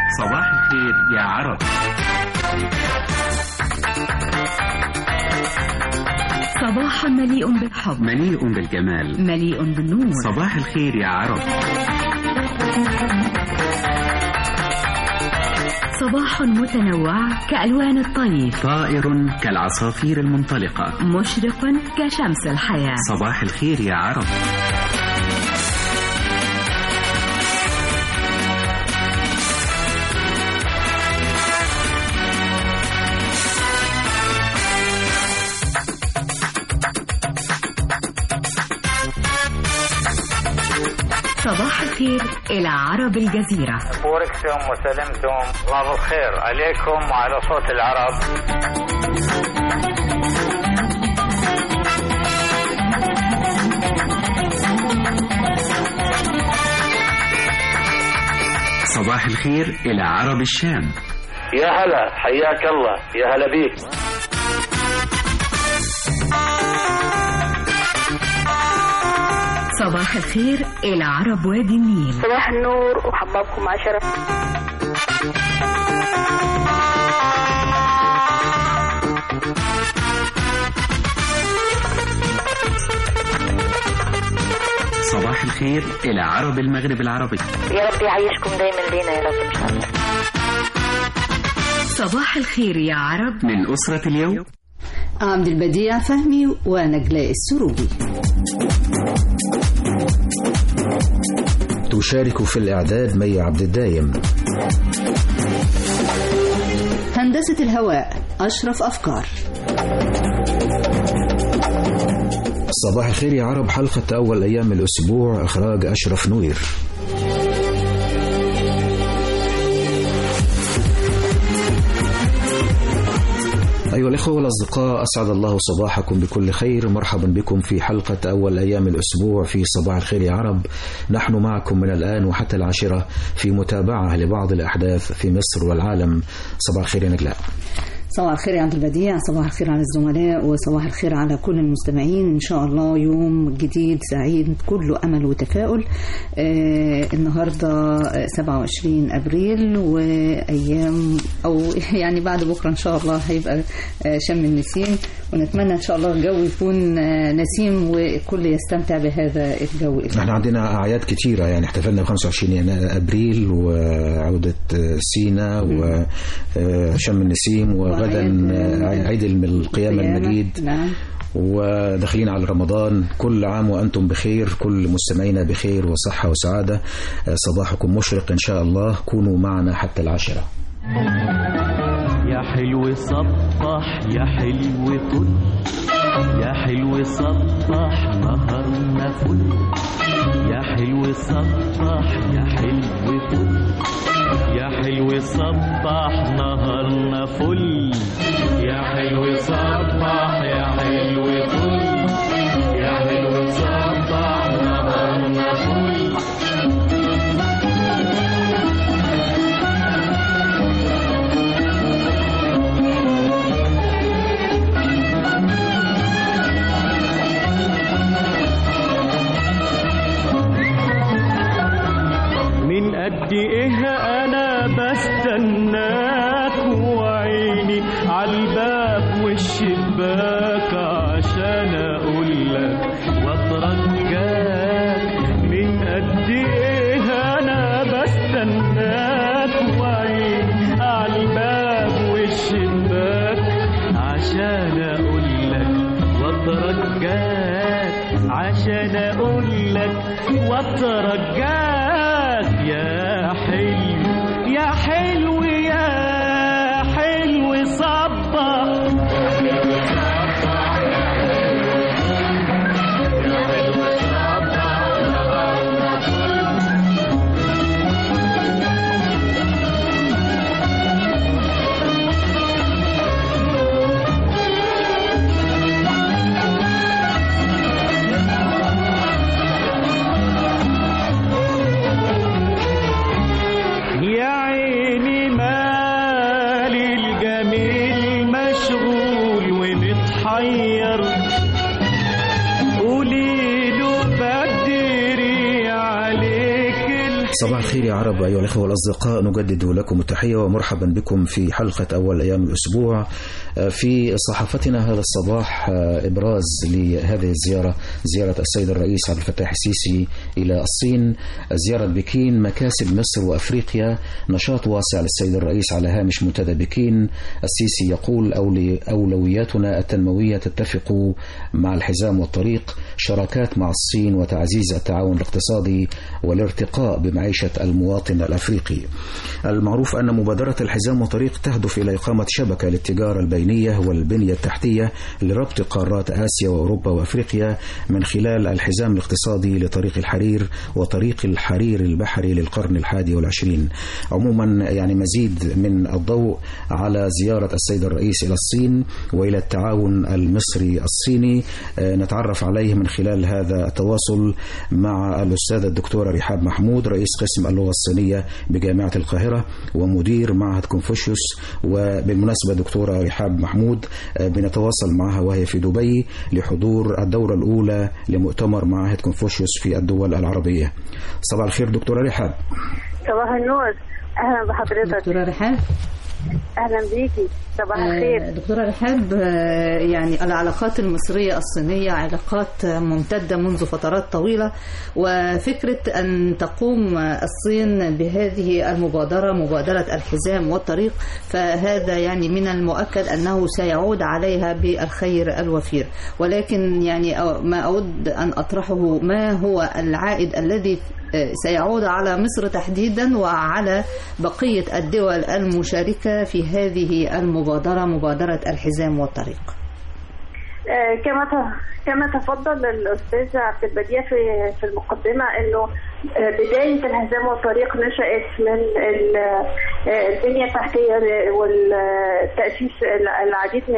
صباح الخير يا عرب صباح مليء بالحب مليء بالجمال مليء بالنور صباح الخير يا عرب صباح متنوع كألوان الطيف طائر كالعصافير المنطلقة مشرق كشمس الحياة صباح الخير يا عرب صباح الخير إلى عرب الجزيرة بوركتم وسلمتم الله بالخير عليكم وعلى صوت العرب صباح الخير إلى عرب الشام يا هلا حياك الله يا هلا بيك صباح الخير إلى عرب وادي النيل صباح النور وحبابكم عشرة صباح الخير إلى عرب المغرب العربي يا رب يعيشكم دايما لينا يا رب إن شاء الله صباح الخير يا عرب من أسرة اليوم عبد البديع فهمي ونجلاء السروبي تشارك في الإعداد مي عبد الدايم هندسة الهواء أشرف أفكار صباح الخير يا عرب حلقة أول أيام الأسبوع إخراج أشرف نوير أيها الإخوة والأصدقاء أسعد الله صباحكم بكل خير مرحبا بكم في حلقة أول أيام الأسبوع في صباح الخير يا عرب نحن معكم من الآن وحتى العاشرة في متابعة لبعض الأحداث في مصر والعالم صباح الخير يا نجلاء صباح الخير يا عبد البديع صباح الخير على الزملاء وصباح الخير على كل المستمعين إن شاء الله يوم جديد سعيد كله أمل وتفاؤل آه النهاردة 27 أبريل وأيام أو يعني بعد بكرة إن شاء الله هيبقى آه شم النسيم ونتمنى إن شاء الله الجو يكون آه نسيم والكل يستمتع بهذا الجو احنا عندنا أعياد كتيرة يعني احتفلنا ب 25 أبريل وعودة سينا وشم النسيم وغدا عيد القيامة المجيد نعم وداخلين على رمضان كل عام وأنتم بخير كل مستمعينا بخير وصحة وسعادة صباحكم مشرق إن شاء الله كونوا معنا حتى العاشرة يا حلو صبح يا حلو طل يا حلو صبح نهارنا فل يا حلو صبح يا حلو طل يا حلو صبح نهارنا فل يا حلو صبح يا حلو طل يا حلو صبح نهارنا فل من قد ايه انا بستناك وعيني عالباب والشباك عشان اقول لك واترجاك من قد ايه انا بستناك وعيني عالباب والشباك عشان اقول لك واترجاك عشان اقول لك واترجاك يا حلو يا حلو يا حلو صبح صباح الخير يا عرب أيها الأخوة والأصدقاء نجدد لكم التحية ومرحبا بكم في حلقة أول أيام الأسبوع في صحافتنا هذا الصباح إبراز لهذه الزيارة زيارة السيد الرئيس عبد الفتاح السيسي إلى الصين زيارة بكين مكاسب مصر وأفريقيا نشاط واسع للسيد الرئيس على هامش منتدى بكين السيسي يقول أولي أولوياتنا التنموية تتفق مع الحزام والطريق شراكات مع الصين وتعزيز التعاون الاقتصادي والارتقاء بمعيشة المواطن الأفريقي المعروف أن مبادرة الحزام وطريق تهدف إلى إقامة شبكة للتجارة البينية والبنية التحتية لربط قارات آسيا وأوروبا وأفريقيا من خلال الحزام الاقتصادي لطريق الحرير وطريق الحرير البحري للقرن الحادي والعشرين عموما يعني مزيد من الضوء على زيارة السيد الرئيس إلى الصين وإلى التعاون المصري الصيني نتعرف عليه من خلال هذا التواصل مع الأستاذة الدكتورة رحاب محمود رئيس قسم اللغة الصينية بجامعة القاهرة ومدير معهد كونفوشيوس وبالمناسبة دكتورة رحاب محمود بنتواصل معها وهي في دبي لحضور الدورة الأولى لمؤتمر معهد كونفوشيوس في الدول العربية صباح الخير دكتورة رحاب صباح النور اهلا بحضرتك دكتورة رحاب اهلا بيكي صباح الخير دكتورة رحاب يعني العلاقات المصرية الصينية علاقات ممتدة منذ فترات طويلة وفكرة أن تقوم الصين بهذه المبادرة مبادرة الحزام والطريق فهذا يعني من المؤكد أنه سيعود عليها بالخير الوفير ولكن يعني ما أود أن أطرحه ما هو العائد الذي سيعود على مصر تحديدا وعلى بقية الدول المشاركة في هذه المبادرة مبادرة الحزام والطريق كما كما تفضل الاستاذ عبد البديع في في المقدمه انه بدايه الحزام والطريق نشات من البنيه التحتيه والتاسيس العديد من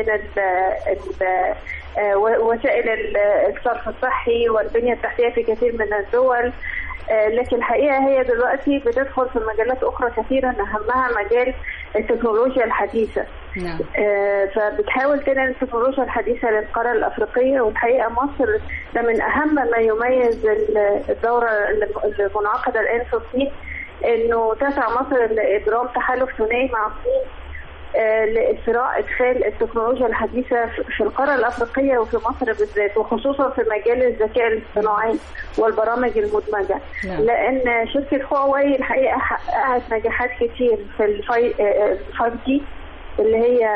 وسائل الصرف الصحي والبنيه التحتيه في كثير من الدول لكن الحقيقه هي دلوقتي بتدخل في مجالات اخرى كثيره اهمها مجال التكنولوجيا الحديثه نعم. فبتحاول تنقل التكنولوجيا الحديثه للقاره الافريقيه والحقيقه مصر ده من اهم ما يميز الدوره المنعقده الان في الصين انه تسعى مصر لاجرام تحالف ثنائي مع الصين لإسراء إدخال التكنولوجيا الحديثة في القارة الأفريقية وفي مصر بالذات وخصوصا في مجال الذكاء الاصطناعي والبرامج المدمجة نعم. لأن شركة هواوي الحقيقة حققت نجاحات كتير في الفاي جي اللي هي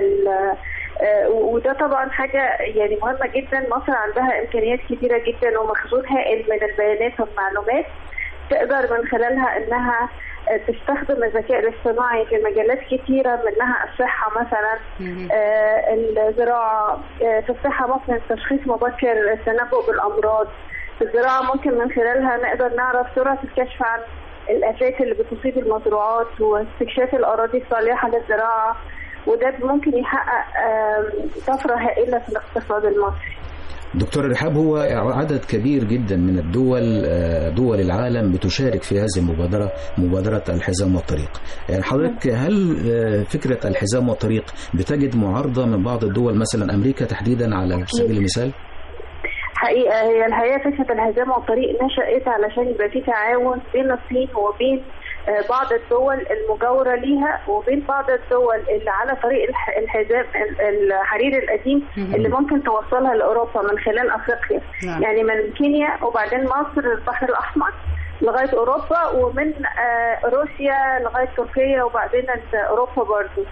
وده طبعا حاجة يعني مهمة جدا مصر عندها إمكانيات كبيرة جدا ومخزون هائل من البيانات والمعلومات تقدر من خلالها إنها تستخدم الذكاء الاصطناعي في مجالات كثيرة منها الصحة مثلا آه الزراعة آه في الصحة ممكن تشخيص مبكر التنبؤ بالأمراض في الزراعة ممكن من خلالها نقدر نعرف سرعة الكشف عن الآفات اللي بتصيب المزروعات واستكشاف الأراضي الصالحة للزراعة وده ممكن يحقق آه طفرة هائلة في الاقتصاد المصري دكتور رحاب هو عدد كبير جدا من الدول دول العالم بتشارك في هذه المبادرة مبادرة الحزام والطريق يعني حضرتك هل فكرة الحزام والطريق بتجد معارضة من بعض الدول مثلا أمريكا تحديدا على سبيل المثال حقيقة هي الحقيقة فكرة الحزام والطريق نشأت علشان يبقى في تعاون بين الصين وبين بعض الدول المجاورة ليها وبين بعض الدول اللي على طريق الحزام الحرير القديم اللي ممكن توصلها لأوروبا من خلال أفريقيا نعم. يعني من كينيا وبعدين مصر البحر الأحمر لغاية أوروبا ومن روسيا لغاية تركيا وبعدين أوروبا برضو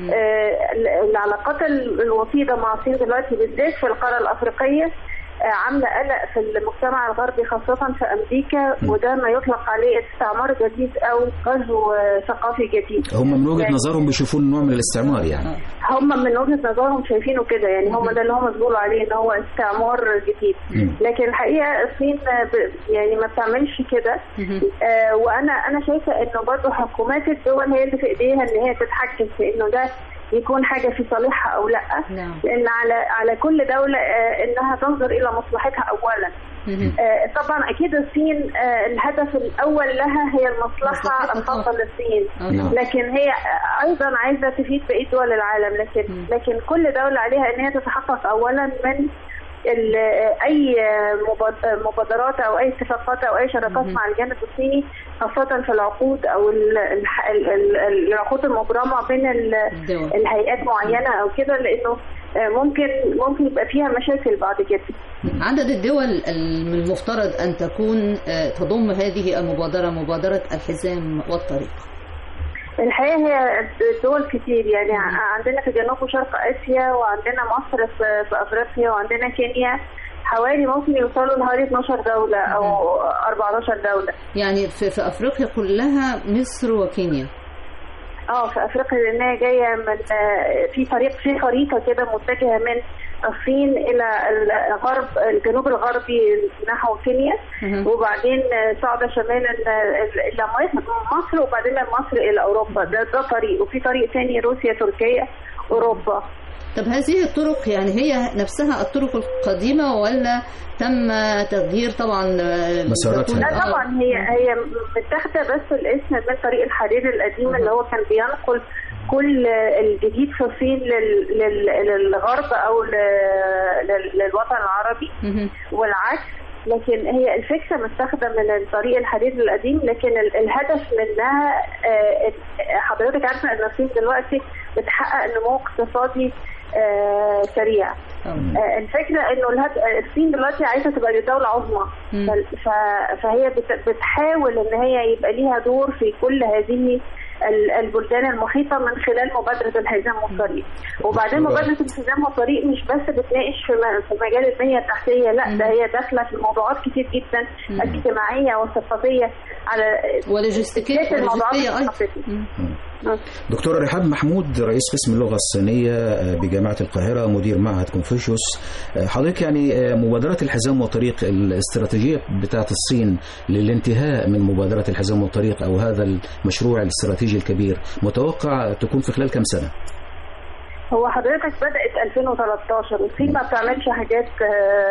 العلاقات الوطيدة مع الصين دلوقتي بالذات في القارة الأفريقية عامله قلق في المجتمع الغربي خاصه في امريكا وده ما يطلق عليه استعمار جديد او غزو ثقافي جديد هم من وجهه يعني نظرهم بيشوفوه نوع من الاستعمار يعني هم من وجهه نظرهم شايفينه كده يعني هم ده اللي هم بيقولوا عليه ان هو استعمار جديد لكن الحقيقه الصين يعني ما بتعملش كده آه وانا انا شايفه انه برضه حكومات الدول هي اللي في ايديها ان هي تتحكم في انه ده يكون حاجه في صالحها او لا نعم. لان على على كل دوله آه انها تنظر الى مصلحتها اولا آه طبعا اكيد الصين آه الهدف الاول لها هي المصلحه الخاصه للصين نعم. لكن هي ايضا عايزه تفيد بقيه دول العالم لكن لكن كل دوله عليها ان هي تتحقق اولا من ال- اي مباد- مبادرات او اي اتفاقات او اي شراكات مع الجانب الصيني خاصه في العقود او ال- الح- ال- ال- العقود المبرمه بين ال- الدول. الهيئات معينه او كده لانه آه، ممكن ممكن يبقى فيها مشاكل بعد كده عدد الدول ال- من المفترض أن تكون آه، تضم هذه المبادرة مبادرة الحزام والطريق الحقيقه هي دول كتير يعني ع- عندنا في جنوب وشرق اسيا وعندنا مصر في, في افريقيا وعندنا كينيا حوالي ممكن يوصلوا لحوالي 12 دوله او 14 دوله يعني في, في أفريقيا كلها مصر وكينيا اه في افريقيا لانها جايه من آه، في طريق في خريطه كده متجهه من الصين الى الغرب الجنوب الغربي نحو كينيا مهم. وبعدين آه، صعد شمالا آه، الى مصر وبعدين من مصر الى اوروبا ده ده طريق وفي طريق ثاني روسيا تركيا اوروبا طب هذه الطرق يعني هي نفسها الطرق القديمة ولا تم تغيير طبعا آه، مساراتها. تكون- لا آه. طبعا هي هي متاخده بس الاسم من طريق الحرير القديم اللي هو كان بينقل كل الجديد في الصين لل- لل- للغرب او ل- لل- للوطن العربي مهم. والعكس لكن هي الفكره متاخده من طريق الحديد القديم لكن ال- الهدف منها آه، حضرتك عارفه ان الصين دلوقتي بتحقق نمو اقتصادي آه، سريع آه. آه، الفكره انه الهد... الصين دلوقتي عايزه تبقى دوله عظمى مم. ف... ف- فهي بت... بتحاول ان هي يبقى ليها دور في كل هذه ال- البلدان المحيطه من خلال مبادره الحزام والطريق وبعدين دكتورة. مبادره الحزام والطريق مش بس بتناقش في م- في مجال البنيه التحتيه لا ده هي داخله في موضوعات كتير جدا اجتماعيه وثقافيه على ولوجستيكية بالذات الموضوعات ولوجستية أيضا الثقافية. مم. دكتورة رحاب محمود رئيس قسم اللغة الصينية آه، بجامعة القاهرة مدير معهد كونفوشيوس آه، حضرتك يعني آه، مبادرات الحزام والطريق الاستراتيجية بتاعة الصين للانتهاء من مبادرة الحزام والطريق أو هذا المشروع الاستراتيجي الكبير متوقع تكون في خلال كم سنة؟ هو حضرتك بدأت 2013 الصين ما بتعملش حاجات آه،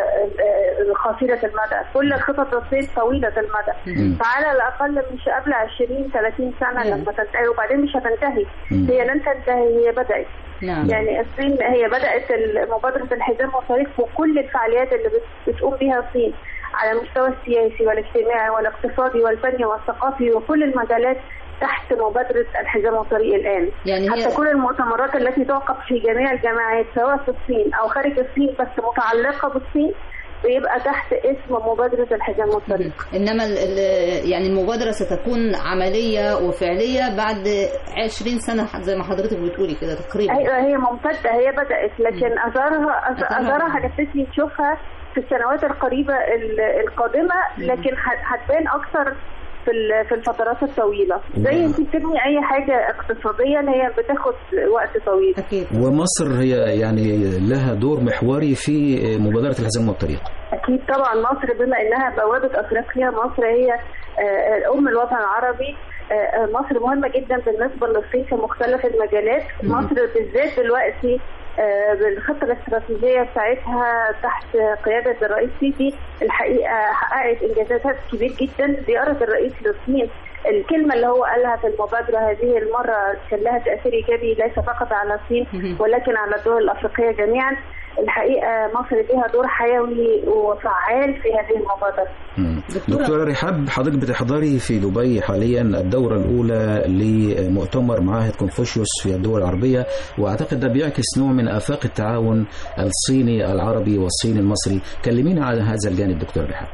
آه، قصيرة المدى كل خطط الصين طويلة المدى مم. فعلى الأقل مش قبل 20 30 سنة مم. لما تنتهي وبعدين مش هتنتهي مم. هي لن تنتهي هي بدأت نعم يعني الصين هي بدأت ال- مبادرة الحزام والطريق وكل الفعاليات اللي بت- بتقوم بها الصين على المستوى السياسي والاجتماعي والاقتصادي والفني والثقافي وكل المجالات تحت مبادرة الحزام والطريق الآن يعني هي حتى كل المؤتمرات التي تعقد في جميع الجامعات سواء في الصين أو خارج الصين بس متعلقة بالصين بيبقى تحت اسم مبادرة الحزام والطريق انما ال- ال- يعني المبادره ستكون عمليه وفعليه بعد 20 سنه زي ما حضرتك بتقولي كده تقريبا ايوه هي ممتده هي بدات لكن اثارها أث- أثرها. اثارها هنبتدي نشوفها في السنوات القريبه ال- القادمه لكن هت- هتبان اكثر في ال- في الفترات الطويله زي نعم. انت بتبني اي حاجه اقتصاديا هي بتاخد وقت طويل اكيد ومصر هي يعني لها دور محوري في مبادرة الحزام والطريق اكيد طبعا مصر بما انها بوابه افريقيا مصر هي آه، ام الوطن العربي آه، آه، مصر مهمه جدا بالنسبه للصين في مختلف المجالات مصر بالذات دلوقتي آه، بالخطه الاستراتيجيه بتاعتها تحت قياده الرئيس سيسي الحقيقه حققت انجازات كبير جدا زياره الرئيس للصين الكلمة اللي هو قالها في المبادرة هذه المرة كان لها تأثير إيجابي ليس فقط على الصين مهم. ولكن على الدول الأفريقية جميعا الحقيقة مصر لها دور حيوي وفعال في هذه المبادرة مم. دكتورة. دكتورة رحاب حضرتك بتحضري في دبي حاليا الدورة الأولى لمؤتمر معاهد كونفوشيوس في الدول العربية وأعتقد ده بيعكس نوع من آفاق التعاون الصيني العربي والصيني المصري كلمينا عن هذا الجانب دكتورة رحاب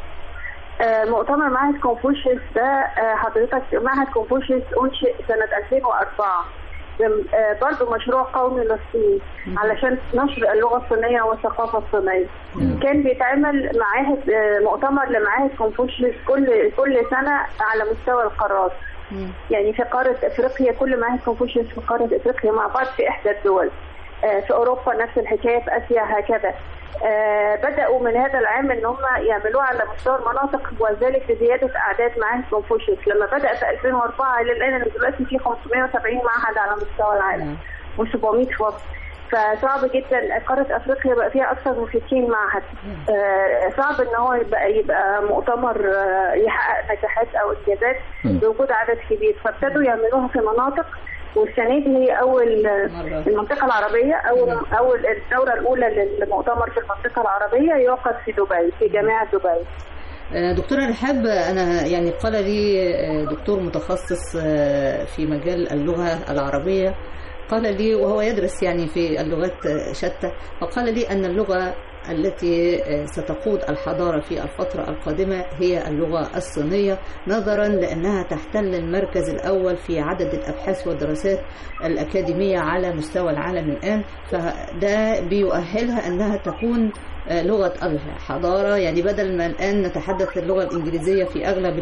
آه، مؤتمر معهد كونفوشيوس ده آه، حضرتك معهد كونفوشيوس أنشئ سنة 2004 بم- آه، برضو مشروع قومي للصين علشان نشر اللغة الصينية والثقافة الصينية كان بيتعمل معاهد آه، مؤتمر لمعاهد كونفوشيوس كل كل سنة على مستوى القارات يعني في قارة افريقيا كل معاهد كونفوشيوس في قارة افريقيا مع بعض في احدى الدول آه، في اوروبا نفس الحكايه في اسيا هكذا آه، بداوا من هذا العام ان هم يعملوه على مستوى المناطق وذلك بزياده اعداد معاهد كونفوشيوس لما بدا في 2004 الى الان دلوقتي في 570 معهد على مستوى العالم و700 فصل فصعب جدا قاره افريقيا بقى فيها اكثر من 60 معهد آه، صعب ان هو يبقى يبقى مؤتمر آه، يحقق نجاحات او انجازات مم. بوجود عدد كبير فابتدوا يعملوها في مناطق والسنه دي هي اول مرة. المنطقه العربيه اول اول الدوره الاولى للمؤتمر في المنطقه العربيه يعقد في دبي في جامعه دبي آه، دكتورة رحاب أنا يعني قال لي آه، دكتور متخصص آه، في مجال اللغة العربية قال لي وهو يدرس يعني في اللغات آه، شتى فقال لي أن اللغة التي آه، ستقود الحضارة في الفترة القادمة هي اللغة الصينية نظرا لأنها تحتل المركز الأول في عدد الأبحاث والدراسات الأكاديمية على مستوى العالم الآن فده بيؤهلها أنها تكون آه، لغة الحضارة يعني بدل ما الآن نتحدث اللغة الإنجليزية في أغلب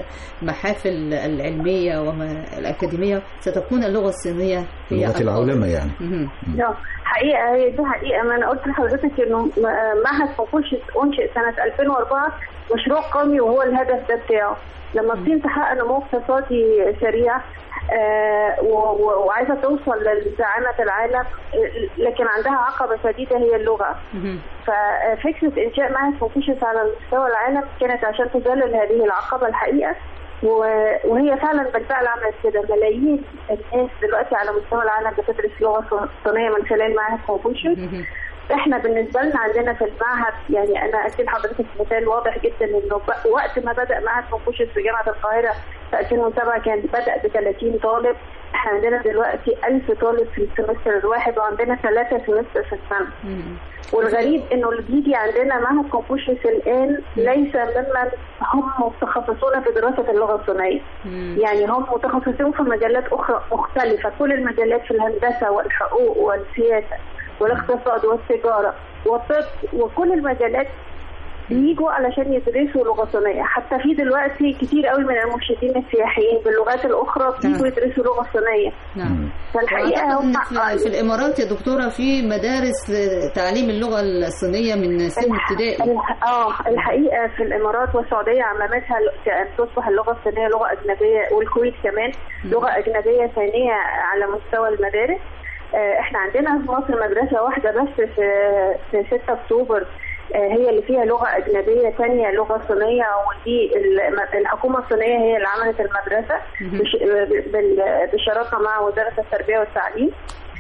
المحافل العلمية والأكاديمية ستكون اللغة الصينية هي لغة القادمة. العولمة يعني مهم. لا حقيقة هي دي حقيقة ما أنا قلت لحضرتك إنه م- معهد فوكوشيس أنشئ سنة 2004 مشروع قومي وهو الهدف ده بتاعه لما الصين تحقق نمو اقتصادي سريع آه، و- و- وعايزة توصل لزعامة العالم آه، لكن عندها عقبة شديدة هي اللغة مهم. ففكرة إنشاء معهد فوكوشيس على مستوى العالم كانت عشان تذلل هذه العقبة الحقيقة و- وهي فعلا بالفعل عملت كده ملايين الناس دلوقتي على مستوى العالم بتدرس لغة صينية من خلال معهد كونفوشيوس مهم. احنا بالنسبه لنا عندنا في المعهد يعني انا ادي لحضرتك مثال واضح جدا انه ب- وقت ما بدا معهد كونفوشيوس في جامعه القاهره في 2007 كان بدا ب 30 طالب احنا عندنا دلوقتي 1000 طالب في السمستر الواحد وعندنا ثلاثه سمستر في السنه مهم. والغريب انه اللي بيجي عندنا معهد كونفوشيوس الان ليس ممن هم متخصصون في دراسه اللغه الصينيه مم. يعني هم متخصصين في مجالات اخرى مختلفه كل المجالات في الهندسه والحقوق والسياسه والاقتصاد والتجاره والطب وكل المجالات بيجوا علشان يدرسوا لغه صينيه حتى في دلوقتي كتير قوي من المرشدين السياحيين باللغات الاخرى بيجوا نعم. يدرسوا لغه صينيه نعم فالحقيقه وأعتقد هم إن في, في الإمارات يا دكتورة في مدارس لتعليم اللغة الصينية من سن الح- ابتدائي الح- اه الحقيقه في الامارات والسعوديه عممتها ل- كأن تصبح اللغه الصينيه لغه اجنبيه والكويت كمان لغه اجنبيه ثانيه على مستوى المدارس آه، احنا عندنا في مصر مدرسه واحده بس في في 6 اكتوبر آه، هي اللي فيها لغه اجنبيه ثانيه لغه صينيه ودي الم- الحكومه الصينيه هي اللي عملت المدرسه بش- بال- بالشراكه مع وزاره التربيه والتعليم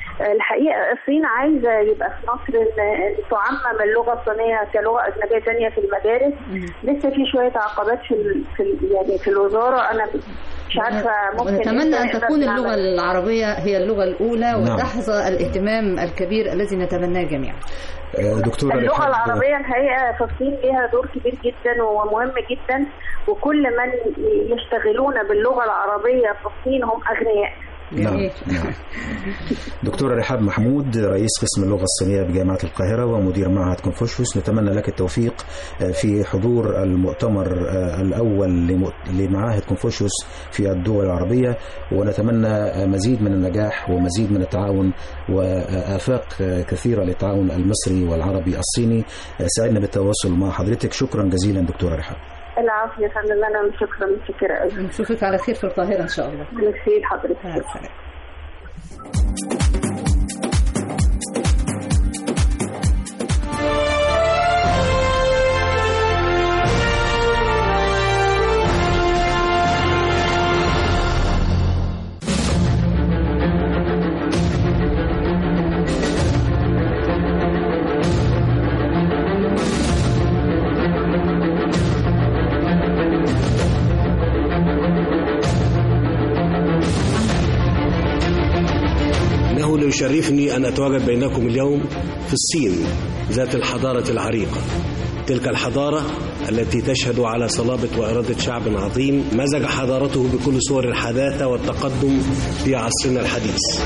الحقيقه الصين عايزه يبقى في مصر إن- إن تعمم اللغه الصينيه كلغه اجنبيه ثانيه في المدارس لسه في شويه عقبات في ال... في ال... يعني في الوزاره انا مش عارفه ممكن ونتمنى إمتى أن نقدر تكون نعمل. اللغة العربية هي اللغة الأولى نعم. وتحظى الاهتمام الكبير الذي نتمناه جميعا آه، دكتورة اللغه رحاب، العربيه الحقيقه في الصين ليها دور كبير جدا ومهم جدا وكل من يشتغلون باللغه العربيه في الصين هم اغنياء نعم جميل. نعم دكتورة رحاب محمود رئيس قسم اللغة الصينية بجامعة القاهرة ومدير معهد كونفوشيوس نتمنى لك التوفيق آه، في حضور المؤتمر آه، الأول لم- لمعاهد كونفوشيوس في الدول العربية ونتمنى آه، مزيد من النجاح ومزيد من التعاون وآفاق آه، كثيرة للتعاون المصري والعربي الصيني آه، سعدنا بالتواصل مع حضرتك شكرا جزيلا دكتورة رحاب العافيه يا فندم انا شكرا متشكره قوي نشوفك على خير في القاهرة إن شاء الله ميرسي لحضرتك مع السلامة إنه ليشرفني أن أتواجد بينكم اليوم في الصين ذات الحضارة العريقة تلك الحضارة التي تشهد على صلابة وإرادة شعب عظيم مزج حضارته بكل صور الحداثة والتقدم في عصرنا الحديث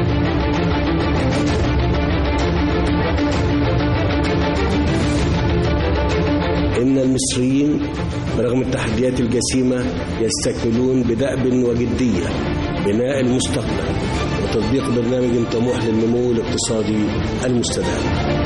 إن المصريين برغم التحديات الجسيمة يستكملون بدأب وجدية بناء المستقبل وتطبيق برنامج طموح للنمو الاقتصادي المستدام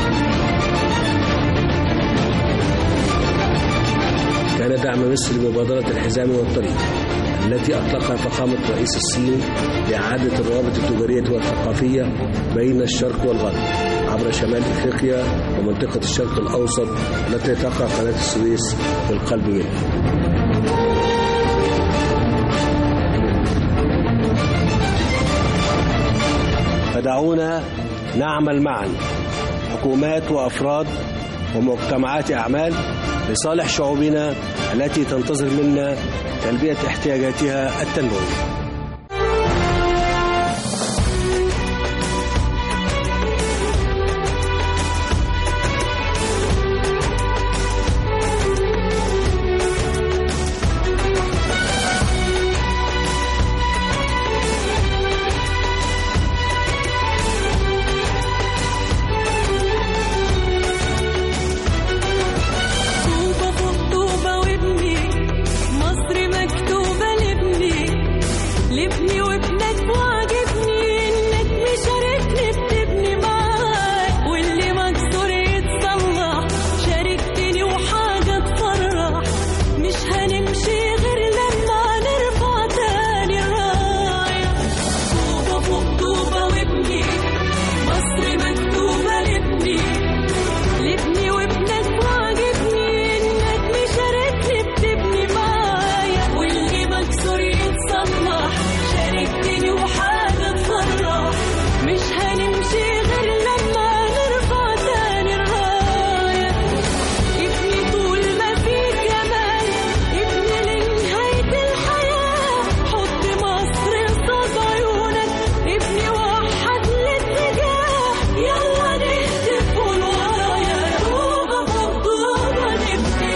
كان دعم مصر لمبادرة الحزام والطريق التي أطلقها فخامة رئيس الصين لإعادة الروابط التجارية والثقافية بين الشرق والغرب عبر شمال إفريقيا ومنطقة الشرق الأوسط التي تقع قناة السويس في القلب منها فدعونا نعمل معا حكومات وأفراد ومجتمعات أعمال لصالح شعوبنا التي تنتظر منا تلبية احتياجاتها التنموية طوبة فوق طوبة وابني مصر مكتوبة لابني لابني وابنك وعجبني انك مشاركني بتبني معاك واللي مكسور يتصلح شاركتني وحاجة تفرح مش هنمشي غير لما نرفع تاني الراية طوبة فوق طوبة وابني مصر مكتوبة لابني لابني وابنك وعجبني انك مشاركني بتبني معايا واللي مكسور يتصلح شاركتني وحاجة تفرح مش هنمشي غير لما نرفع تاني الراية ابني طول ما في جمال ابني لنهاية الحياة حط مصر قصاد عيونك ابني وحد الاتجاه يلا نهتف قول ورايا طوبة فوق طوبة نبني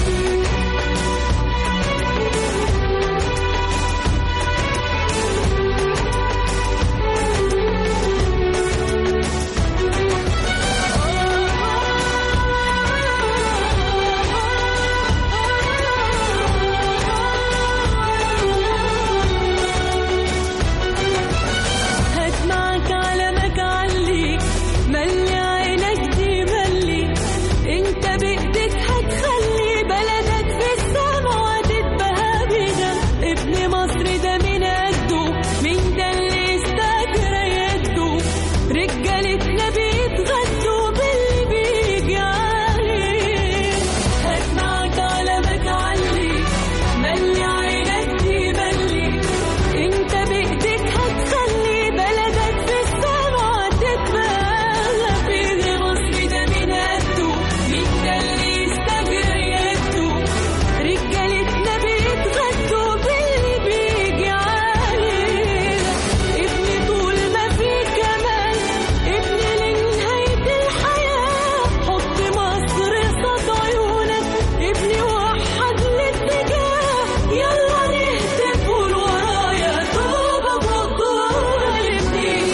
هات معاك علمك علي ملي عينك دي ملي انت بايدك هتخلي بلدك في السما وهتتبهى بيها ابن مصر ده من قده مين ده اللي يستاجر يده رجالتنا بيتغدوا باللي بيجي عليه هات معاك علمك علي ملي عينك دي ملي انت بايدك هتخلي بلدك في السما تتباهى فيه مصر ده من قده مين ده اللي يستجر يده رجالتنا بيتغدوا باللي بيجي عليه ابني طول ما في كمال ابني لنهاية الحياة حط مصر قصاد عيونك ابني وحد الاتجاه يلا نهتف قول ورايا طوبة فوق طوبة لابني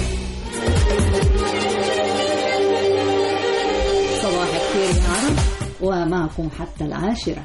صباح الخير يا عرب ومعكم حتى العاشرة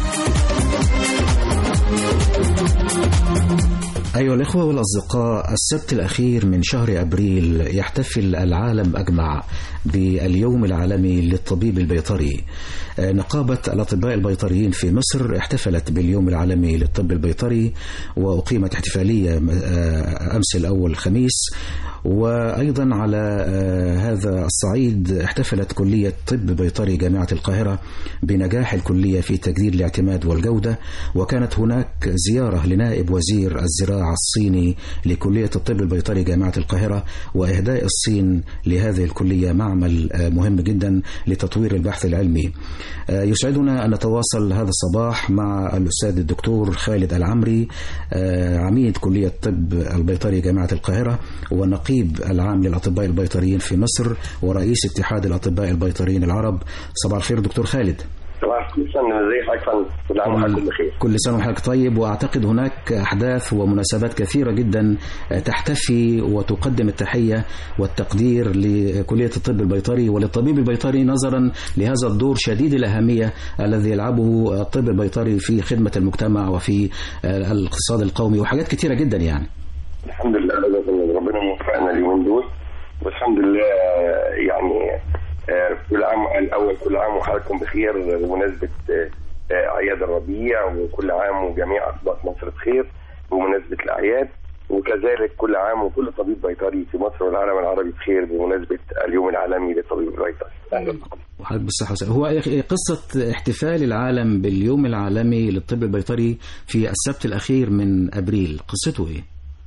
أيها الإخوة والأصدقاء السبت الأخير من شهر أبريل يحتفل العالم أجمع باليوم العالمي للطبيب البيطري آه، نقابة الأطباء البيطريين في مصر احتفلت باليوم العالمي للطب البيطري وأقيمت احتفالية آه، أمس الأول الخميس وأيضا على آه، هذا الصعيد احتفلت كلية طب بيطري جامعة القاهرة بنجاح الكلية في تجديد الاعتماد والجودة وكانت هناك زيارة لنائب وزير الزراعة الصيني لكلية الطب البيطري جامعة القاهرة وإهداء الصين لهذه الكلية معمل آه، مهم جدا لتطوير البحث العلمي آه، يسعدنا أن نتواصل هذا الصباح مع الأستاذ الدكتور خالد العمري آه، عميد كلية طب البيطري جامعة القاهرة ونقيب العام للأطباء البيطريين في مصر ورئيس اتحاد الأطباء البيطريين العرب صباح الخير دكتور خالد صباح الخير ازيك حضرتك فندم كل عام وحضرتك بخير كل سنة وحضرتك طيب وأعتقد هناك أحداث ومناسبات كثيرة جدا تحتفي وتقدم التحية والتقدير لكلية الطب البيطري وللطبيب البيطري نظرا لهذا الدور شديد الأهمية الذي يلعبه الطب البيطري في خدمة المجتمع وفي الاقتصاد القومي وحاجات كثيرة جدا يعني الحمد لله ربنا موفقنا اليومين دول والحمد لله يعني آه، كل عام الاول كل عام وحضراتكم بخير بمناسبه آه، آه، اعياد الربيع وكل عام وجميع اطباء مصر بخير بمناسبه الاعياد وكذلك كل عام وكل طبيب بيطري في مصر والعالم العربي بخير بمناسبه اليوم العالمي للطبيب البيطري اهلا بكم وحضرتك بالصحة والسلامة هو قصة احتفال العالم باليوم العالمي للطب البيطري في السبت الأخير من أبريل قصته إيه؟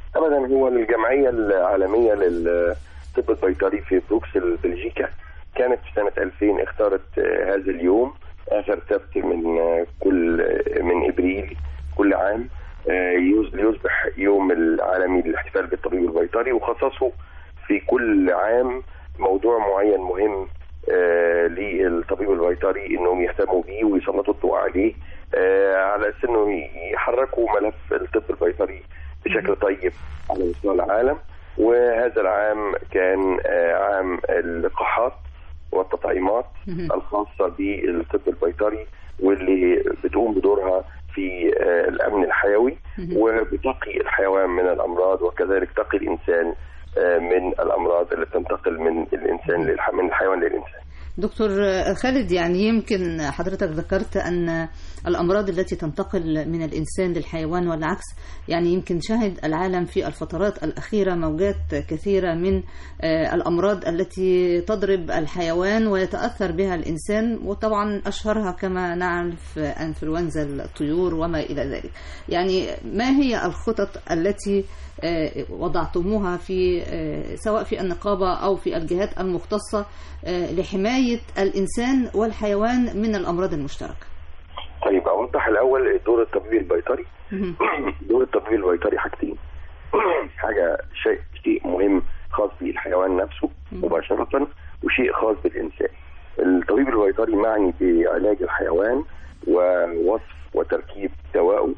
ابدا هو الجمعيه العالميه للطب البيطري في بروكسل بلجيكا كانت في سنه 2000 اختارت آه، هذا اليوم اخر سبت من آه، كل آه، من ابريل كل عام آه، يص- ليصبح يوم العالمي للاحتفال بالطبيب البيطري وخصصه في كل عام موضوع معين مهم آه، للطبيب البيطري انهم يهتموا بيه ويسلطوا الضوء عليه آه، على اساس انه يحركوا ملف الطب البيطري بشكل طيب على مستوى العالم وهذا العام كان آه، عام اللقاحات والتطعيمات الخاصه بالطب البيطري واللي بتقوم بدورها في آه، الامن الحيوي وبتقي الحيوان من الامراض وكذلك تقي الانسان آه، من الامراض اللي بتنتقل من الانسان للح... من الحيوان للانسان. دكتور خالد يعني يمكن حضرتك ذكرت أن الأمراض التي تنتقل من الإنسان للحيوان والعكس يعني يمكن شهد العالم في الفترات الأخيرة موجات كثيرة من آه، الأمراض التي تضرب الحيوان ويتأثر بها الإنسان وطبعا أشهرها كما نعرف أنفلونزا الطيور وما إلى ذلك يعني ما هي الخطط التي آه، وضعتموها في آه، سواء في النقابة أو في الجهات المختصة آه، لحماية الإنسان والحيوان من الأمراض المشتركة طيب اوضح الاول دور الطبيب البيطري دور الطبيب البيطري حاجتين حاجه شيء شيء مهم خاص بالحيوان نفسه مباشره وشيء خاص بالانسان الطبيب البيطري معني بعلاج الحيوان ووصف وتركيب دوائه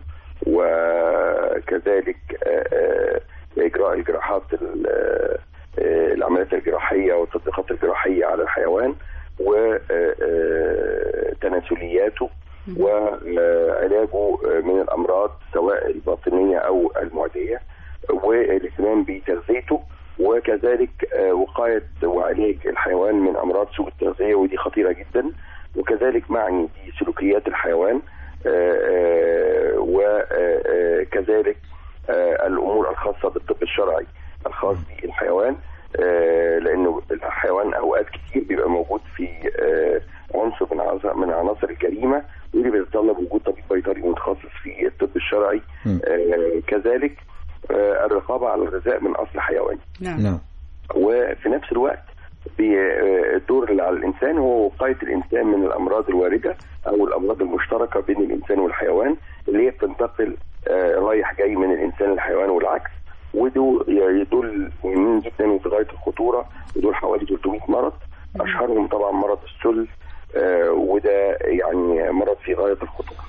وكذلك آه، آه، اجراء الجراحات ال- آه، آه، العمليات الجراحيه والتطبيقات الجراحيه على الحيوان وتناسلياته وعلاجه من الامراض سواء الباطنيه او المعديه والاهتمام بتغذيته وكذلك آه، وقايه وعلاج الحيوان من امراض سوء التغذيه ودي خطيره جدا وكذلك معني بسلوكيات الحيوان وكذلك الامور الخاصه بالطب الشرعي الخاص بالحيوان آه، لانه الحيوان اوقات كتير بيبقى موجود في آه، عنصر من عناصر من عناصر الجريمه واللي بيتطلب وجود طبيب بيطري متخصص في الطب الشرعي آه، كذلك آه، الرقابه على الغذاء من اصل حيواني نعم وفي نفس الوقت بي- آه، الدور اللي على الانسان هو وقايه الانسان من الامراض الوارده او الامراض المشتركه بين الانسان والحيوان اللي هي بتنتقل آه، رايح جاي من الانسان للحيوان والعكس ودول يعني دول مهمين جدا وفي غايه الخطوره ودول حوالي 300 مرض اشهرهم طبعا مرض السل آه، وده يعني مرض في غايه الخطوره.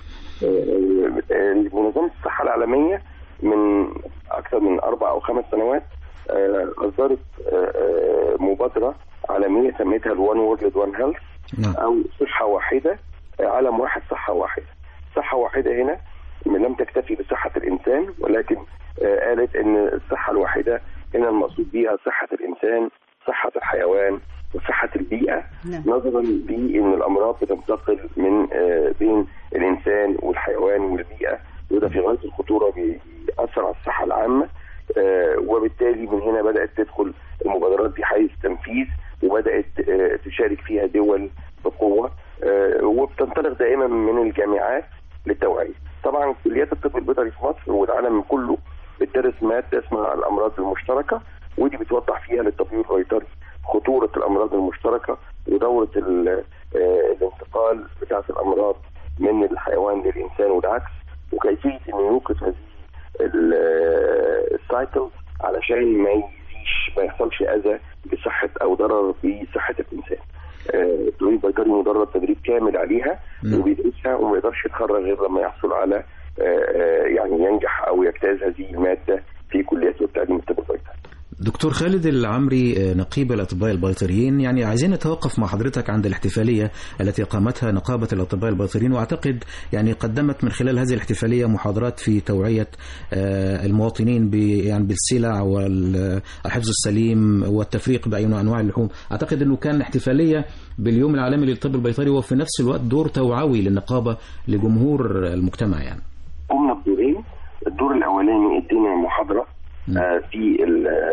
آه، آه، منظمه الصحه العالميه من اكثر من اربع او خمس سنوات آه، اصدرت آه، آه، مبادره عالميه سميتها الوان وورلد وان هيلث او صحه واحده آه، عالم واحد صحه واحده. صحه واحده هنا لم تكتفي بصحه الانسان ولكن آه، قالت ان الصحه الواحده هنا المقصود بها صحه الانسان صحه الحيوان وصحه البيئه نظرا لان الامراض بتنتقل من آه، بين الانسان والحيوان والبيئه وده في غايه الخطوره بيأثر على الصحه العامه آه، وبالتالي من هنا بدات تدخل المبادرات دي حيز تنفيذ وبدات آه، تشارك فيها دول بقوه آه، وبتنطلق دائما من الجامعات للتوعيه. طبعا كليات الطب البيطري في مصر والعالم كله بتدرس ماده اسمها الامراض المشتركه ودي بتوضح فيها للطبيب البيطري خطوره الامراض المشتركه ودوره ال- آه، الانتقال بتاعه الامراض من الحيوان للانسان والعكس وكيفيه انه يوقف هذه ال- آه، السايكل علشان ما يزيش ما يحصلش اذى بصحه او ضرر بصحه الانسان. آه، الطبيب البيطري مدرب تدريب كامل عليها وبيدرسها وما يقدرش يتخرج غير لما يحصل على آه، آه، يعني ينجح او يجتاز هذه الماده في كليات التعليم الطب البيطري. دكتور خالد العمري آه، نقيب الأطباء البيطريين يعني عايزين نتوقف مع حضرتك عند الاحتفالية التي قامتها نقابة الأطباء البيطريين وأعتقد يعني قدمت من خلال هذه الاحتفالية محاضرات في توعية آه، المواطنين ب- يعني بالسلع والحفظ السليم والتفريق بين أنواع اللحوم أعتقد أنه كان احتفالية باليوم العالمي للطب البيطري وفي نفس الوقت دور توعوي للنقابة لجمهور المجتمع يعني قمنا بدورين الدور الاولاني ادينا محاضره آه، في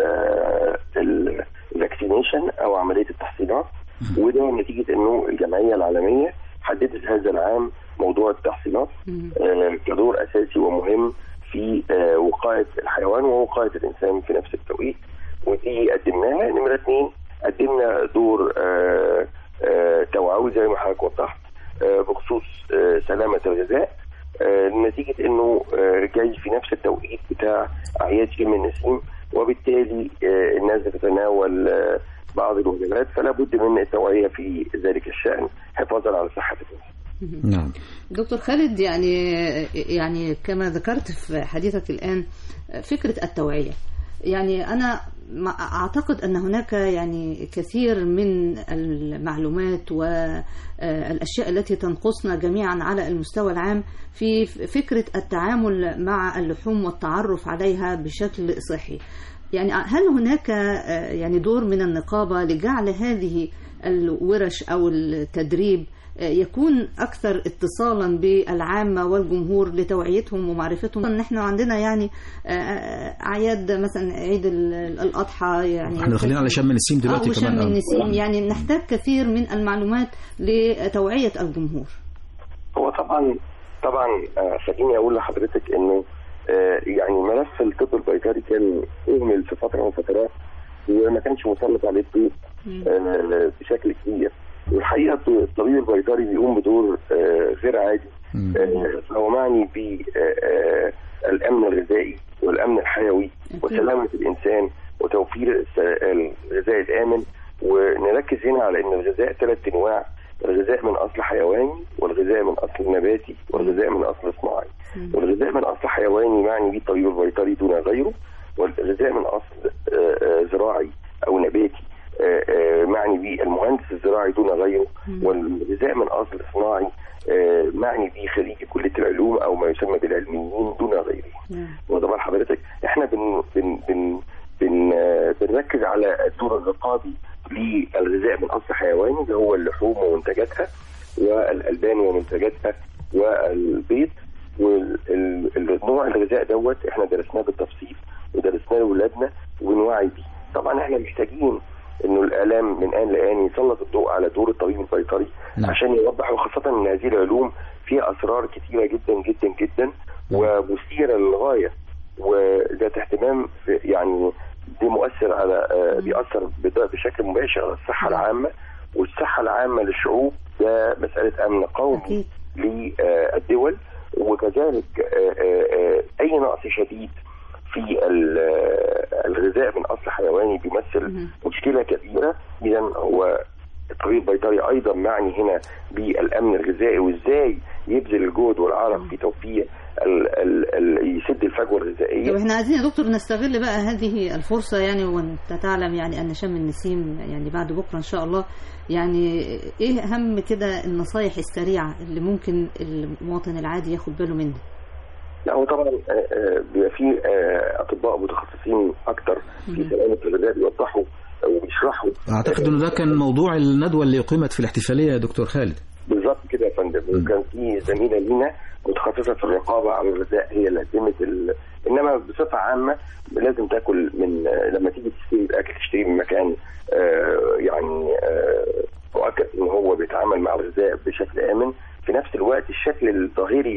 الفاكسينيشن او عمليه التحصينات وده نتيجه انه الجمعيه العالميه حددت هذا العام موضوع التحصينات آه، كدور اساسي ومهم في آه، وقايه الحيوان ووقايه الانسان في نفس التوقيت ودي قدمناها نمره اثنين قدمنا دور آه، آه، توعوي زي ما حضرتك وضحت آه، بخصوص آه، سلامه الغذاء آه، نتيجه انه آه، جاي في نفس التوقيت بتاع اعياد شم النسيم وبالتالي آه، الناس بتتناول آه، بعض الوجبات فلا بد من التوعيه في ذلك الشان حفاظا على صحه الناس. نعم دكتور خالد يعني يعني كما ذكرت في حديثك الآن فكرة التوعية يعني أنا ما- أعتقد أن هناك يعني كثير من المعلومات والأشياء التي تنقصنا جميعا على المستوى العام في فكرة التعامل مع اللحوم والتعرف عليها بشكل صحي يعني هل هناك آه، يعني دور من النقابة لجعل هذه الورش أو التدريب آه، يكون أكثر اتصالا بالعامة والجمهور لتوعيتهم ومعرفتهم ان احنا عندنا يعني آه، آه، أعياد مثلا عيد ال- الأضحى يعني احنا داخلين على شم النسيم دلوقتي آه، وشم كمان آه. النسيم يعني نحتاج كثير من المعلومات لتوعية الجمهور هو طبعا طبعا آه، خليني اقول لحضرتك انه آه، يعني ملف الطب البيطري كان اهمل في فتره من الفترات وما كانش مسلط عليه الضوء آه، بشكل كبير والحقيقه الطبيب البيطري بيقوم بدور آه، غير عادي آه، فهو معني بالامن الغذائي والامن الحيوي وسلامه الانسان وتوفير الس- الغذاء الامن ونركز هنا على ان الغذاء ثلاث انواع الغذاء من اصل حيواني والغذاء من اصل نباتي والغذاء من اصل صناعي والغذاء من اصل حيواني معني به الطبيب البيطري دون غيره والغذاء من اصل آه، آه، زراعي او نباتي آه، آه، معني به المهندس الزراعي دون غيره والغذاء من اصل صناعي آه، معني به خريج كليه العلوم او ما يسمى بالعلميين دون غيره وطبعا حضرتك احنا بن بن بن بن آه، بنركز على الدور الرقابي للغذاء من اصل حيواني اللي هو اللحوم ومنتجاتها والالبان ومنتجاتها والبيض والنوع الغذاء دوت احنا درسناه بالتفصيل ودرسناه لاولادنا ونوعي بيه طبعا احنا محتاجين انه الاعلام من ان لان يسلط الضوء على دور الطبيب البيطري نعم. عشان يوضح وخاصه ان هذه العلوم فيها اسرار كثيره جدا جدا جدا ومثيره للغايه وذات اهتمام في- يعني دي مؤثر على آه، بيأثر بد- بشكل مباشر على الصحه العامه والصحه العامه للشعوب ده مساله امن قومي للدول وكذلك آه، آه، آه، اي نقص شديد في ال- آه، الغذاء من اصل حيواني بيمثل مشكله كبيره اذا هو الطبيب البيطري ايضا معني هنا بالامن الغذائي وازاي يبذل الجهد والعرق في توفير ال ال ال يسد الفجوه الغذائيه طب احنا عايزين يا دكتور نستغل بقى هذه الفرصة يعني وانت تعلم يعني ان شم النسيم يعني بعد بكرة ان شاء الله يعني ايه اهم كده النصايح السريعة اللي ممكن المواطن العادي ياخد باله منها لا هو طبعا آه، آه، بيبقى في آه، اطباء متخصصين اكتر في سلامه الغذاء بيوضحوا وبيشرحوا اعتقد انه ده كان موضوع الندوه اللي اقيمت في الاحتفاليه يا دكتور خالد بالظبط كده يا فندم وكان في زميله لينا متخصصه في الرقابه على الغذاء هي اللي قدمت ال... انما بصفه عامه لازم تاكل من لما تيجي تشتري الاكل تشتريه من مكان آه، يعني آه، مؤكد ان هو بيتعامل مع الغذاء بشكل امن في نفس الوقت الشكل الظاهري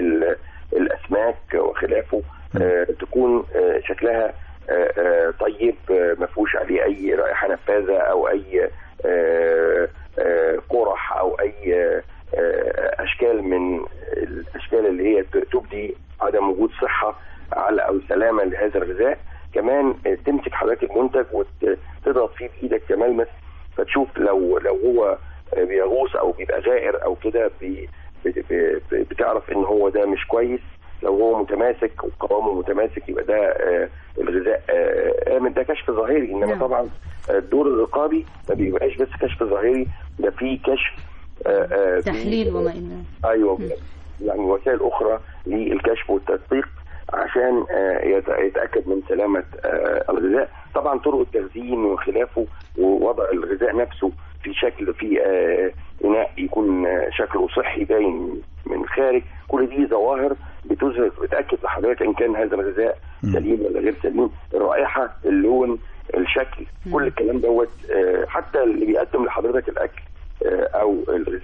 للاسماك وخلافه آه، تكون آه، شكلها آه، آه، طيب آه، ما فيهوش عليه اي رائحه نفاذه او اي آه، آه، قرح او اي آه، آه، اشكال من الاشكال اللي هي ت- تبدي عدم وجود صحه على او سلامه لهذا الغذاء كمان آه، تمسك حضرتك المنتج وتضغط فيه بايدك كملمس فتشوف لو لو هو آه، بيغوص او بيبقى غائر او كده بي- بت- ب- بتعرف ان هو ده مش كويس لو هو متماسك وقوامه متماسك يبقى ده آه، الغذاء آه، امن ده كشف ظاهري انما طبعا آه، الدور الرقابي ما بيبقاش بس كشف ظاهري ده في كشف آه، آه، في- تحليل وما إلى ايوه يعني وسائل اخرى للكشف والتدقيق عشان آه، يت- يتاكد من سلامه آه، الغذاء طبعا طرق التخزين وخلافه ووضع الغذاء نفسه في شكل في آه، اناء يكون آه، شكله صحي باين من الخارج كل دي ظواهر بتظهر بتاكد لحضرتك ان كان هذا الغذاء سليم ولا غير سليم الرائحه اللون الشكل كل الكلام دوت آه، حتى اللي بيقدم لحضرتك الاكل آه، او الغذاء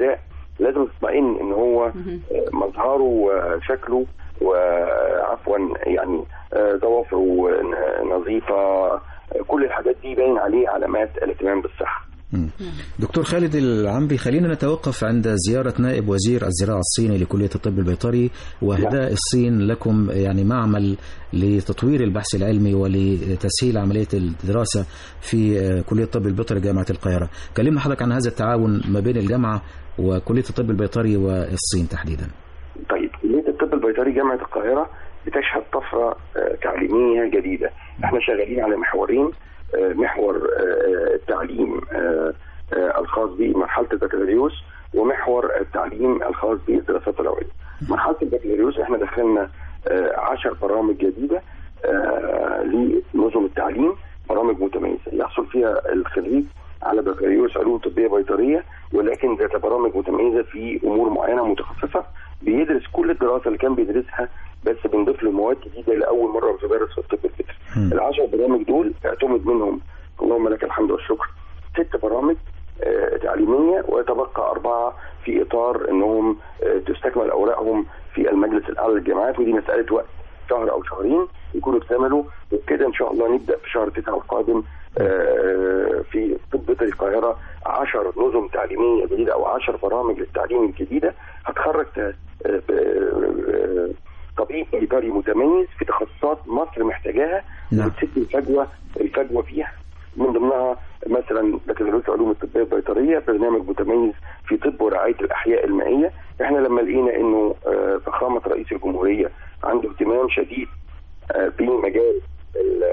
لازم تطمئن ان هو آه، مظهره وشكله وعفوا يعني آه، ضوافره ن- نظيفه آه، كل الحاجات دي باين عليه علامات الاهتمام بالصحه دكتور خالد العنبي خلينا نتوقف عند زيارة نائب وزير الزراعة الصيني لكلية الطب البيطري وإهداء الصين لكم يعني معمل لتطوير البحث العلمي ولتسهيل عملية الدراسة في آه، كلية الطب البيطري جامعة القاهرة كلمنا حضرتك عن هذا التعاون ما بين الجامعة وكلية الطب البيطري والصين تحديدا طيب كليه الطب البيطري جامعه القاهره بتشهد طفره آه، تعليميه جديده احنا شغالين على محورين آه، محور آه، التعليم آه، آه، الخاص بمرحله البكالوريوس ومحور التعليم الخاص بالدراسات العليا مرحله البكالوريوس احنا دخلنا 10 برامج جديده آه، لنظم التعليم برامج متميزه يحصل فيها الخريج على بكالوريوس علوم طبيه بيطريه ولكن ذات برامج متميزه في امور معينه متخصصه بيدرس كل الدراسه اللي كان بيدرسها بس بنضيف له مواد جديده لاول مره بتدرس في الطب الفطري. العشر برامج دول اعتمد منهم اللهم لك الحمد والشكر ست برامج آه، تعليميه ويتبقى اربعه في اطار انهم آه، تستكمل اوراقهم في المجلس الاعلى للجامعات ودي مساله وقت شهر او شهرين يكونوا اكتملوا وبكده ان شاء الله نبدا في شهر تسعه القادم آه، في طب بيطري القاهره 10 نظم تعليميه جديده او 10 برامج للتعليم الجديده هتخرج ت- آه، آه، طبيب بيطري متميز في تخصصات مصر محتاجاها وتسد الفجوه الفجوه فيها من ضمنها مثلا بكالوريوس علوم الطبيه البيطريه برنامج متميز في طب ورعايه الاحياء المائيه احنا لما لقينا انه آه، فخامه رئيس الجمهوريه عنده اهتمام شديد آه، في مجال ال-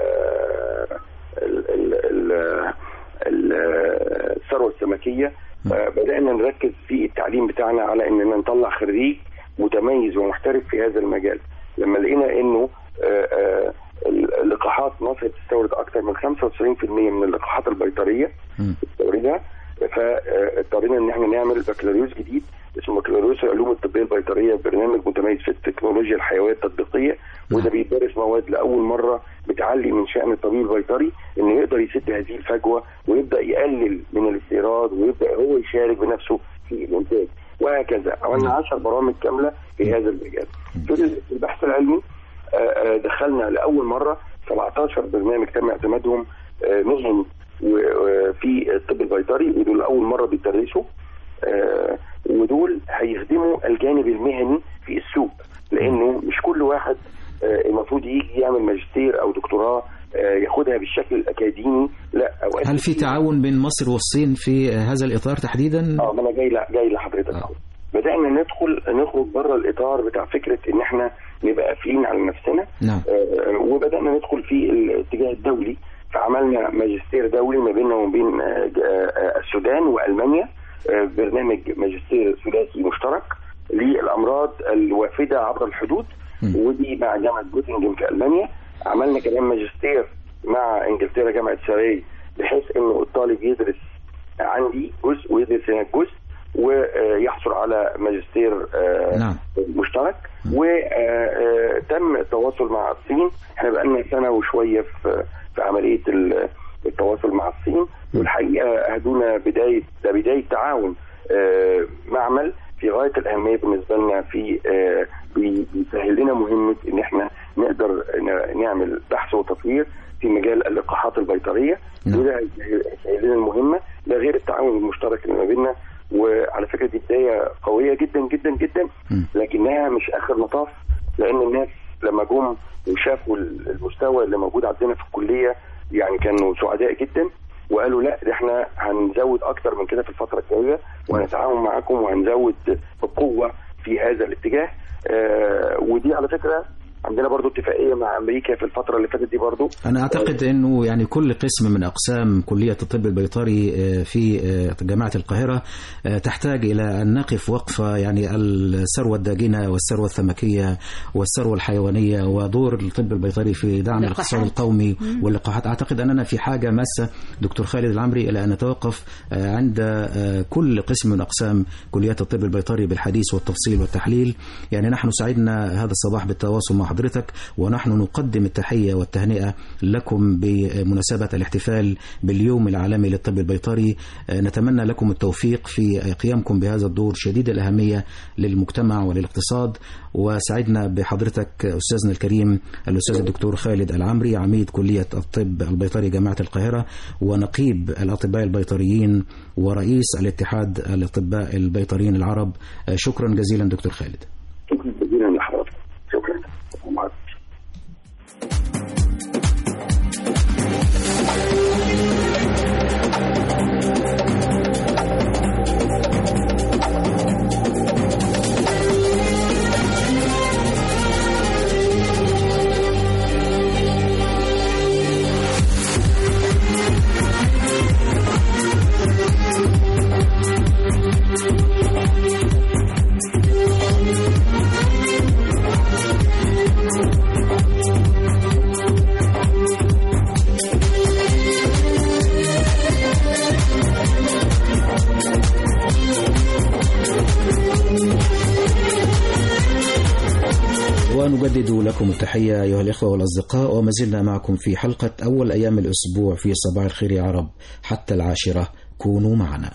ال- ال- ال- ال- الثروه السمكيه آه، بدانا نركز في التعليم بتاعنا على اننا نطلع خريج متميز ومحترف في هذا المجال لما لقينا انه آه، آه، اللقاحات مصر بتستورد اكثر من 95% من اللقاحات البيطريه بتستوردها فاضطرينا ان احنا نعمل بكالوريوس جديد اسمه بكالوريوس العلوم الطبيه البيطريه برنامج متميز في التكنولوجيا الحيويه التطبيقيه وده بيدرس مواد لاول مره بتعلي من شان الطبيب البيطري انه يقدر يسد هذه الفجوه ويبدا يقلل من الاستيراد ويبدا هو يشارك بنفسه في الانتاج وهكذا عملنا 10 برامج كامله في هذا المجال في البحث العلمي آه، آه، دخلنا لاول مره 17 برنامج تم اعتمادهم آه، مهني وفي الطب البيطري ودول اول مره بيدرسوا آه، ودول هيخدموا الجانب المهني في السوق لانه مش كل واحد آه، المفروض يجي يعمل ماجستير او دكتوراه آه، ياخدها بالشكل الاكاديمي لا اوقات هل في تعاون بين مصر والصين في هذا الإطار تحديدا؟ اه ما انا جاي ل- جاي لحضرتك اهو بدانا ندخل نخرج بره الاطار بتاع فكره ان احنا نبقى قافلين على نفسنا نعم آه، وبدانا ندخل في الاتجاه الدولي فعملنا ماجستير دولي ما بيننا وما بين آه، ج- آه، السودان والمانيا آه، برنامج ماجستير ثلاثي مشترك للامراض الوافده عبر الحدود ودي مع جامعه جوتنجن في المانيا عملنا كمان ماجستير مع انجلترا جامعه سراي بحيث انه الطالب يدرس عندي جزء ويدرس هناك جزء ويحصل على ماجستير آه، نعم. مشترك وتم التواصل مع الصين احنا بقالنا سنه وشويه في في عمليه ال- التواصل مع الصين والحقيقه اهدونا بدايه ده بدايه تعاون آه، معمل في غايه الاهميه بالنسبه لنا في آه، بي- بيسهل لنا مهمه ان احنا نقدر ن- نعمل بحث وتطوير في مجال اللقاحات البيطريه وده هيسهل هيسهل لنا المهمه ده غير التعاون المشترك اللي ما بيننا وعلى فكره دي بدايه قويه جدا جدا جدا لكنها مش اخر مطاف لان الناس لما جم وشافوا المستوى اللي موجود عندنا في الكليه يعني كانوا سعداء جدا وقالوا لا ده احنا هنزود اكتر من كده في الفتره الجايه وهنتعاون معاكم وهنزود بقوه في هذا الاتجاه آه ودي على فكره عندنا برضو اتفاقيه مع امريكا في الفتره اللي فاتت دي برضو أنا أعتقد أنه يعني كل قسم من أقسام كلية الطب البيطري آه، في آه، جامعة القاهرة آه، تحتاج إلى أن نقف وقفة يعني الثروة الداجنة والثروة السمكية والثروة الحيوانية ودور الطب البيطري في دعم اللقاحات. الاقتصاد القومي مم. واللقاحات أعتقد أننا في حاجة ماسة دكتور خالد العمري إلى أن نتوقف آه، عند آه، كل قسم من أقسام كليات الطب البيطري بالحديث والتفصيل والتحليل يعني نحن سعدنا هذا الصباح بالتواصل مع وحضرتك ونحن نقدم التحية والتهنئة لكم بمناسبة الاحتفال باليوم العالمي للطب البيطري آه، نتمنى لكم التوفيق في قيامكم بهذا الدور شديد الأهمية للمجتمع وللاقتصاد وسعدنا بحضرتك أستاذنا الكريم الأستاذ الدكتور خالد العمري عميد كلية الطب البيطري جامعة القاهرة ونقيب الأطباء البيطريين ورئيس الاتحاد الأطباء البيطريين العرب آه، شكرا جزيلا دكتور خالد شكرا جزيلا لحضرتك شكرا ومع ونجدد لكم التحية أيها الإخوة والأصدقاء وما زلنا معكم في حلقة أول أيام الأسبوع في صباح الخير يا عرب حتى العاشرة كونوا معنا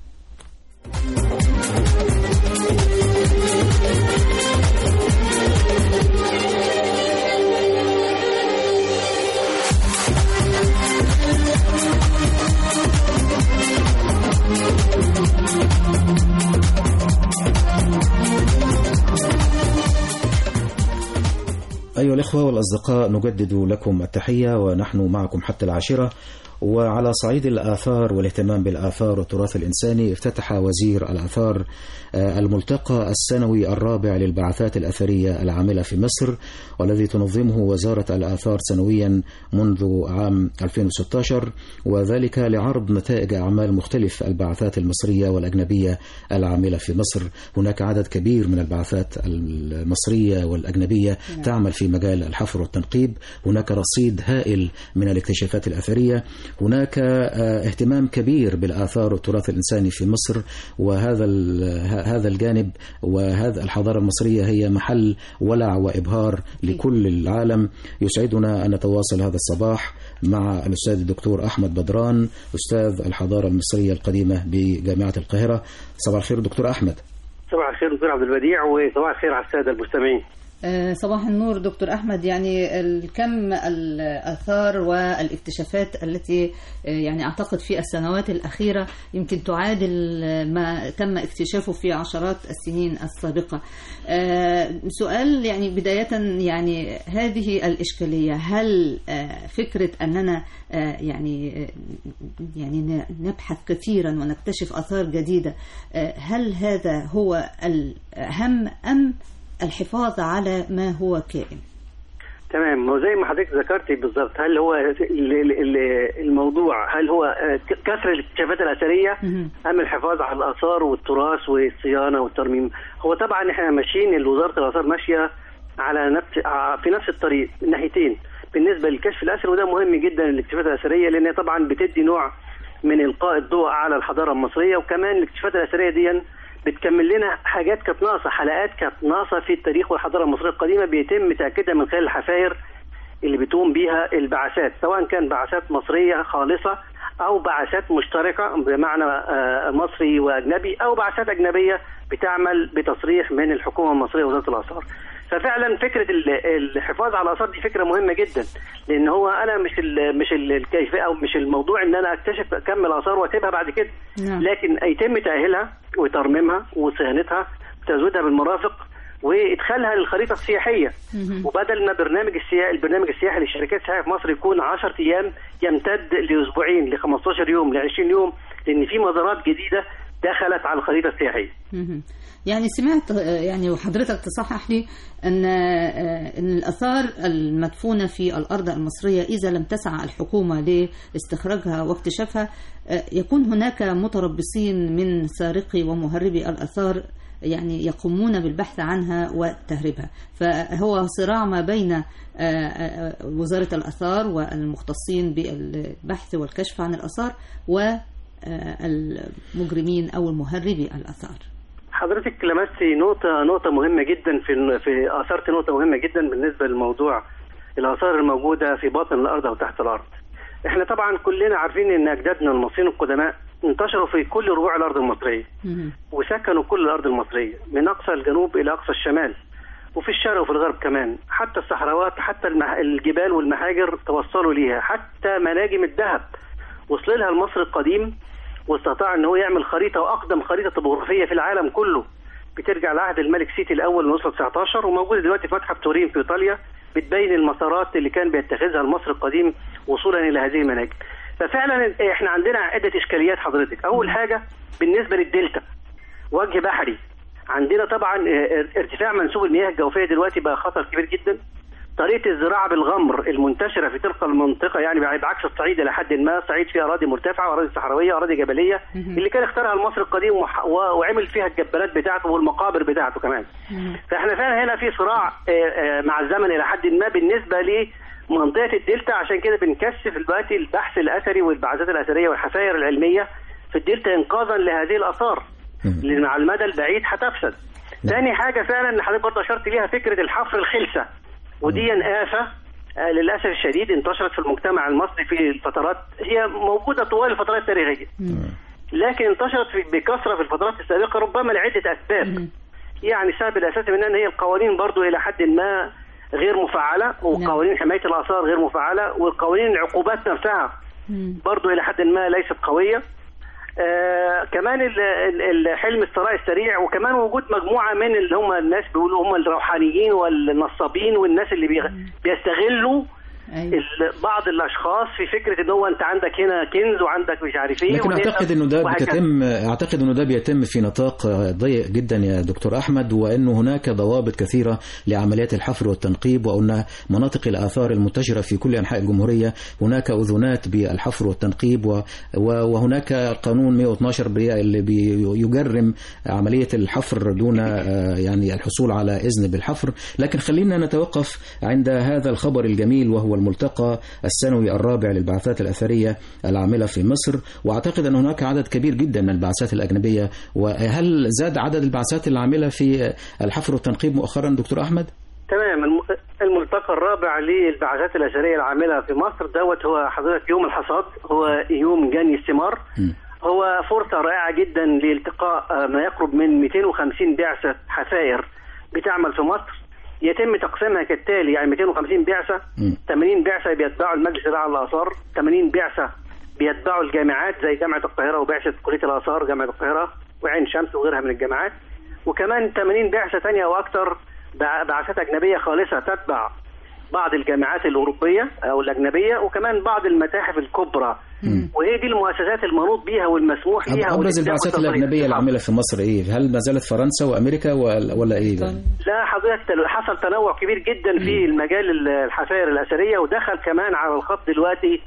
أيها الإخوة والأصدقاء نجدد لكم التحية ونحن معكم حتى العاشرة وعلى صعيد الآثار والاهتمام بالآثار والتراث الإنساني افتتح وزير الآثار آه، الملتقى السنوي الرابع للبعثات الأثرية العاملة في مصر والذي تنظمه وزارة الآثار سنويا منذ عام 2016 وذلك لعرض نتائج أعمال مختلف البعثات المصرية والأجنبية العاملة في مصر هناك عدد كبير من البعثات المصرية والأجنبية تعمل في مجال الحفر والتنقيب هناك رصيد هائل من الاكتشافات الأثرية هناك آه، اهتمام كبير بالآثار والتراث الإنساني في مصر وهذا ال- هذا الجانب وهذا الحضارة المصرية هي محل ولع وإبهار لكل العالم يسعدنا أن نتواصل هذا الصباح مع الأستاذ الدكتور أحمد بدران أستاذ الحضارة المصرية القديمة بجامعة القاهرة صباح الخير دكتور أحمد صباح الخير دكتور عبد البديع وصباح الخير على الساده المستمعين آه، صباح النور دكتور أحمد يعني الكم الآثار والاكتشافات التي آه، يعني أعتقد في السنوات الأخيرة يمكن تعادل ما تم اكتشافه في عشرات السنين السابقة آه، سؤال يعني بداية يعني هذه الإشكالية هل آه، فكرة أننا آه، يعني آه، يعني ن- نبحث كثيرا ونكتشف آثار جديدة آه، هل هذا هو الأهم أم الحفاظ على ما هو كائن تمام هو زي ما حضرتك ذكرتي بالظبط هل هو ال- ال- ال- الموضوع هل هو آه، ك- كثر الاكتشافات الاثريه ام الحفاظ على الاثار والتراث والصيانه والترميم هو طبعا احنا ماشيين وزاره الاثار ماشيه على نفس ع- في نفس الطريق من ناحيتين بالنسبه للكشف الاثري وده مهم جدا الاكتشافات الاثريه لان هي طبعا بتدي نوع من القاء الضوء على الحضاره المصريه وكمان الاكتشافات الاثريه دي بتكمل لنا حاجات كانت ناقصه حلقات كانت ناقصه في التاريخ والحضاره المصريه القديمه بيتم تاكيدها من خلال الحفاير اللي بتقوم بيها البعثات سواء كان بعثات مصريه خالصه او بعثات مشتركه بمعنى آه، مصري واجنبي او بعثات اجنبيه بتعمل بتصريح من الحكومه المصريه ووزاره الاثار ففعلا فكره ال- الحفاظ على الاثار دي فكره مهمه جدا لان هو انا مش ال مش ال- الكيفيه او مش الموضوع ان انا اكتشف كم الاثار واسيبها بعد كده نعم. لكن يتم تاهيلها وترميمها وصيانتها وتزويدها بالمرافق وادخالها للخريطه السياحيه وبدل ما برنامج السياحي البرنامج السياحي للشركات السياحيه في مصر يكون 10 ايام يمتد لاسبوعين ل 15 يوم ل 20 يوم لان في مزارات جديده دخلت على الخريطه السياحيه مهم. يعني سمعت آه، يعني وحضرتك تصحح لي ان آه، ان الاثار المدفونه في الارض المصريه اذا لم تسعى الحكومه لاستخراجها واكتشافها آه، يكون هناك متربصين من سارقي ومهربي الاثار يعني يقومون بالبحث عنها وتهريبها فهو صراع ما بين آه، آه، وزارة الآثار والمختصين بالبحث والكشف عن الآثار والمجرمين أو المهربي الآثار حضرتك لمستي نقطة نقطة مهمة جدا في في أثرت نقطة مهمة جدا بالنسبة للموضوع الآثار الموجودة في باطن الأرض أو تحت الأرض. إحنا طبعا كلنا عارفين إن أجدادنا المصريين القدماء انتشروا في كل ربوع الأرض المصرية وسكنوا كل الأرض المصرية من أقصى الجنوب إلى أقصى الشمال وفي الشرق وفي الغرب كمان حتى الصحراوات حتى المح... الجبال والمحاجر توصلوا ليها حتى مناجم الذهب وصل لها المصري القديم واستطاع ان هو يعمل خريطه واقدم خريطه طبوغرافيه في العالم كله بترجع لعهد الملك سيتي الاول من الاسره 19 وموجوده دلوقتي في متحف تورين في ايطاليا بتبين المسارات اللي كان بيتخذها المصري القديم وصولا الى هذه المناجم ففعلا احنا عندنا عده اشكاليات حضرتك اول حاجه بالنسبه للدلتا وجه بحري عندنا طبعا اه، ارتفاع منسوب المياه الجوفيه دلوقتي بقى خطر كبير جدا طريقه الزراعه بالغمر المنتشره في تلك المنطقه يعني بعكس الصعيد الى حد ما الصعيد فيه اراضي مرتفعه واراضي صحراويه واراضي جبليه اللي كان اختارها المصري القديم وح- و- وعمل فيها الجبانات بتاعته والمقابر بتاعته كمان فاحنا فعلا هنا في صراع آه، آه، مع الزمن الى حد ما بالنسبه لمنطقه الدلتا عشان كده بنكثف دلوقتي البحث الاثري والبعثات الاثريه والحفاير العلميه في الدلتا انقاذا لهذه الاثار اللي مع المدى البعيد هتفسد. تاني حاجه فعلا اللي حضرتك برضه اشرت ليها فكره الحفر الخلسه ودي آفة آه، للأسف الشديد انتشرت في المجتمع المصري في الفترات هي موجودة طوال الفترات التاريخية لكن انتشرت في بكثرة في الفترات السابقة ربما لعدة أسباب يعني السبب الأساسي منها أن هي القوانين برضو إلى حد ما غير مفعلة وقوانين حماية الآثار غير مفعلة وقوانين العقوبات نفسها برضو إلى حد ما ليست قوية آه كمان ال- ال- الحلم الثراء السريع وكمان وجود مجموعه من اللي هم الناس بيقولوا هم الروحانيين والنصابين والناس اللي بيغ- بيستغلوا ال- بعض الاشخاص في فكره ان هو انت عندك هنا كنز وعندك مش عارف ايه لكن ونقدر- اعتقد انه ده وهكذا. بتتم اعتقد انه ده بيتم في نطاق ضيق جدا يا دكتور احمد وانه هناك ضوابط كثيره لعمليات الحفر والتنقيب وان مناطق الاثار المنتشره في كل انحاء الجمهوريه هناك اذونات بالحفر والتنقيب و- و- وهناك قانون 112 بي- اللي بيجرم عمليه الحفر دون آه، يعني الحصول على اذن بالحفر لكن خلينا نتوقف عند هذا الخبر الجميل وهو الملتقى السنوي الرابع للبعثات الاثريه العامله في مصر واعتقد ان هناك عدد كبير جدا من البعثات الاجنبيه وهل زاد عدد البعثات العامله في الحفر والتنقيب مؤخرا دكتور احمد؟ تمام الم- الملتقى الرابع للبعثات الاثريه العامله في مصر دوت هو حضرتك يوم الحصاد هو يوم جني الثمار هو فرصه رائعه جدا لالتقاء آه، ما يقرب من 250 بعثه حفائر بتعمل في مصر يتم تقسيمها كالتالي يعني 250 بعثه 80 بعثه بيتبعوا المجلس الاعلى للاثار 80 بعثه بيتبعوا الجامعات زي جامعه القاهره وبعثه كليه الاثار جامعه القاهره وعين شمس وغيرها من الجامعات وكمان 80 بعثه ثانيه واكثر بع- بعثات اجنبيه خالصه تتبع بعض الجامعات الاوروبيه او الاجنبيه وكمان بعض المتاحف الكبرى وهي دي المؤسسات المنوط بيها والمسموح ليها ابرز والإبداع البعثات والتصريح. الاجنبيه العامله في مصر ايه؟ هل ما زالت فرنسا وامريكا ولا ولا ايه؟ لا حضرتك تل- حصل تنوع كبير جدا في المجال ال- الحفائر الاثريه ودخل كمان على الخط دلوقتي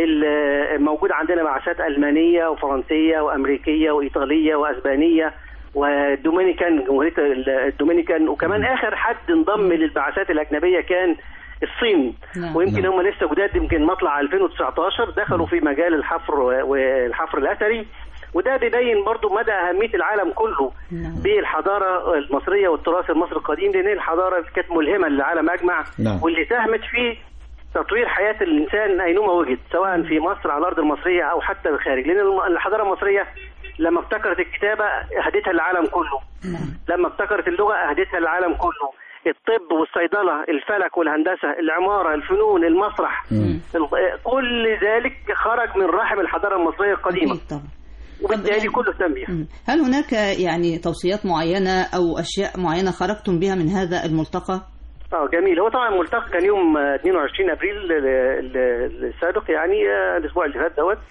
ال- موجود عندنا بعثات المانيه وفرنسيه وامريكيه وايطاليه واسبانيه والدومينيكان جمهوريه ال- الدومينيكان وكمان اخر حد انضم للبعثات الاجنبيه كان الصين نعم. ويمكن نعم. هم لسه جداد يمكن مطلع 2019 دخلوا في مجال الحفر و- والحفر الاثري وده بيبين برضو مدى أهمية العالم كله بالحضارة المصرية والتراث المصري القديم لأن الحضارة اللي كانت ملهمة للعالم أجمع نعم. واللي ساهمت في تطوير حياة الإنسان أينما وجد سواء في مصر على الأرض المصرية أو حتى الخارج لأن الم- الحضارة المصرية لما ابتكرت الكتابة أهدتها للعالم كله لما ابتكرت اللغة أهدتها للعالم كله الطب والصيدلة الفلك والهندسة العمارة الفنون المسرح ال- كل ذلك خرج من رحم الحضارة المصرية القديمة وبالتالي كله اهتم بيها هل هناك يعني توصيات معينة أو أشياء معينة خرجتم بها من هذا الملتقى؟ اه جميل هو طبعا الملتقى كان يوم آه، 22 ابريل ال- ال- السابق يعني آه، الاسبوع اللي فات دوت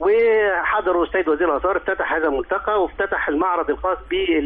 وحضروا السيد وزير الاثار افتتح هذا الملتقى وافتتح المعرض الخاص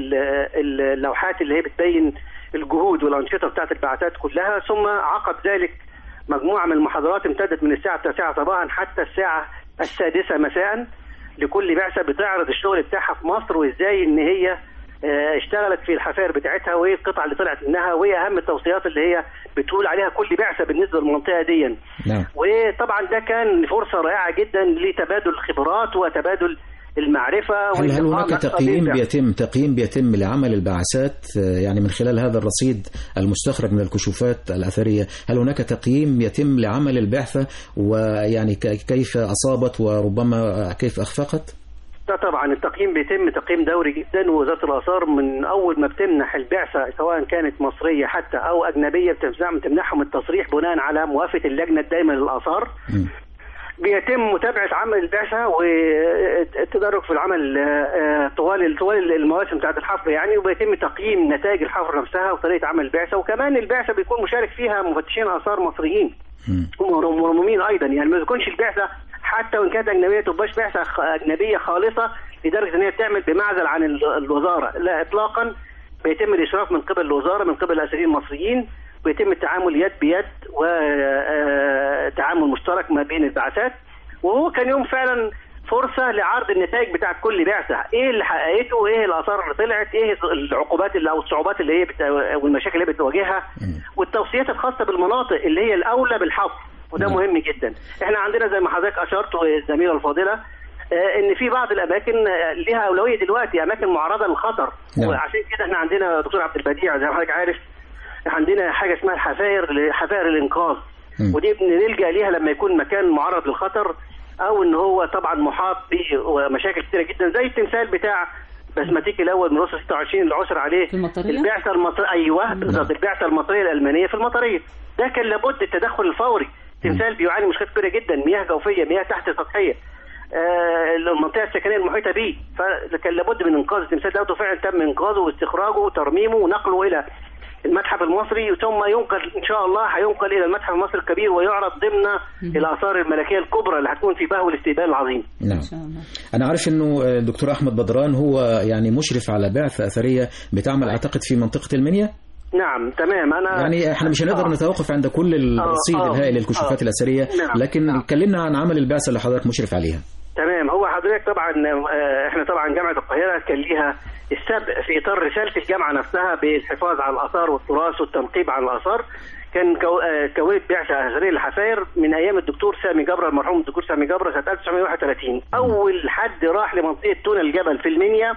باللوحات اللي هي بتبين الجهود والانشطه بتاعت البعثات كلها ثم عقد ذلك مجموعه من المحاضرات امتدت من الساعه 9 صباحا حتى الساعه السادسه مساء لكل بعثه بتعرض الشغل بتاعها في مصر وازاي ان هي آه، اشتغلت في الحفائر بتاعتها وايه القطع اللي طلعت منها وايه اهم التوصيات اللي هي بتقول عليها كل بعثه بالنسبه للمنطقه دي نعم وطبعا ده كان فرصه رائعه جدا لتبادل الخبرات وتبادل المعرفه هل هل هناك والإقامة تقييم الطبيعية. بيتم تقييم بيتم لعمل البعثات آه، يعني من خلال هذا الرصيد المستخرج من الكشوفات الأثرية هل هناك تقييم يتم لعمل البعثة ويعني ك- كيف أصابت وربما كيف أخفقت؟ ده طبعا التقييم بيتم تقييم دوري جدا ووزاره الاثار من اول ما بتمنح البعثه سواء كانت مصريه حتى او اجنبيه بتمنح- بتمنحهم التصريح بناء على موافقه اللجنه الدائمه للاثار بيتم متابعه عمل البعثه والتدرج في العمل آه، طوال طوال المواسم بتاعت الحفر يعني وبيتم تقييم نتائج الحفر نفسها وطريقه عمل البعثه وكمان البعثه بيكون مشارك فيها مفتشين اثار مصريين ومرمومين ايضا يعني ما بتكونش البعثه حتى وان كانت اجنبيه تبقاش بعثه خ- اجنبيه خالصه لدرجه ان هي بتعمل بمعزل عن ال- الوزاره لا اطلاقا بيتم الاشراف من قبل الوزاره من قبل الاثريين المصريين ويتم التعامل يد بيد وتعامل مشترك ما بين البعثات وهو كان يوم فعلا فرصة لعرض النتائج بتاعت كل بعثة ايه اللي حققته وايه الاثار اللي طلعت ايه العقوبات اللي او الصعوبات اللي هي بت... والمشاكل اللي هي بتواجهها والتوصيات الخاصة بالمناطق اللي هي الاولى بالحفر وده مهم جدا احنا عندنا زي ما حضرتك اشرت والزميلة الفاضلة آه، ان في بعض الاماكن آه، ليها اولويه دلوقتي اماكن معرضه للخطر نعم. وعشان كده احنا عندنا دكتور عبد البديع زي ما حضرتك عارف عندنا حاجه اسمها الحفاير حفاير الانقاذ ودي بنلجا ليها لما يكون مكان معرض للخطر او ان هو طبعا محاط بمشاكل كتيره جدا زي التمثال بتاع بسماتيك الاول من وسط 26 اللي عثر عليه في المطرية؟ البعثه المصريه ايوه بالظبط البعثه المصريه الالمانيه في المطريه ده كان لابد التدخل الفوري تمثال بيعاني مشكلات كبيره جدا مياه جوفيه مياه تحت سطحيه آه، المنطقه السكنيه المحيطه به فكان لابد من انقاذ التمثال ده وفعلا تم انقاذه واستخراجه وترميمه ونقله الى المتحف المصري ثم ينقل ان شاء الله هينقل الى المتحف المصري الكبير ويعرض ضمن الاثار الملكيه الكبرى اللي هتكون في بهو الاستقبال العظيم. نعم أنا عارف أنه الدكتور أحمد بدران هو يعني مشرف على بعثة أثرية بتعمل أعتقد في منطقة المنيا نعم تمام انا يعني احنا مش هنقدر آه. نتوقف عند كل الرصيد آه، آه، الهائل للكشوفات آه. الأثرية نعم، لكن اتكلمنا عن عمل البعثة اللي حضرتك مشرف عليها تمام هو حضرتك طبعا آه، احنا طبعا جامعه القاهره كان ليها السبق في اطار رساله الجامعه نفسها بالحفاظ على الاثار والتراث والتنقيب عن الاثار كان كو- آه، كونت بعثه اثريه للحفاير من ايام الدكتور سامي جبره المرحوم الدكتور سامي جبره سنه 1931 اول حد راح لمنطقه تونه الجبل في المنيا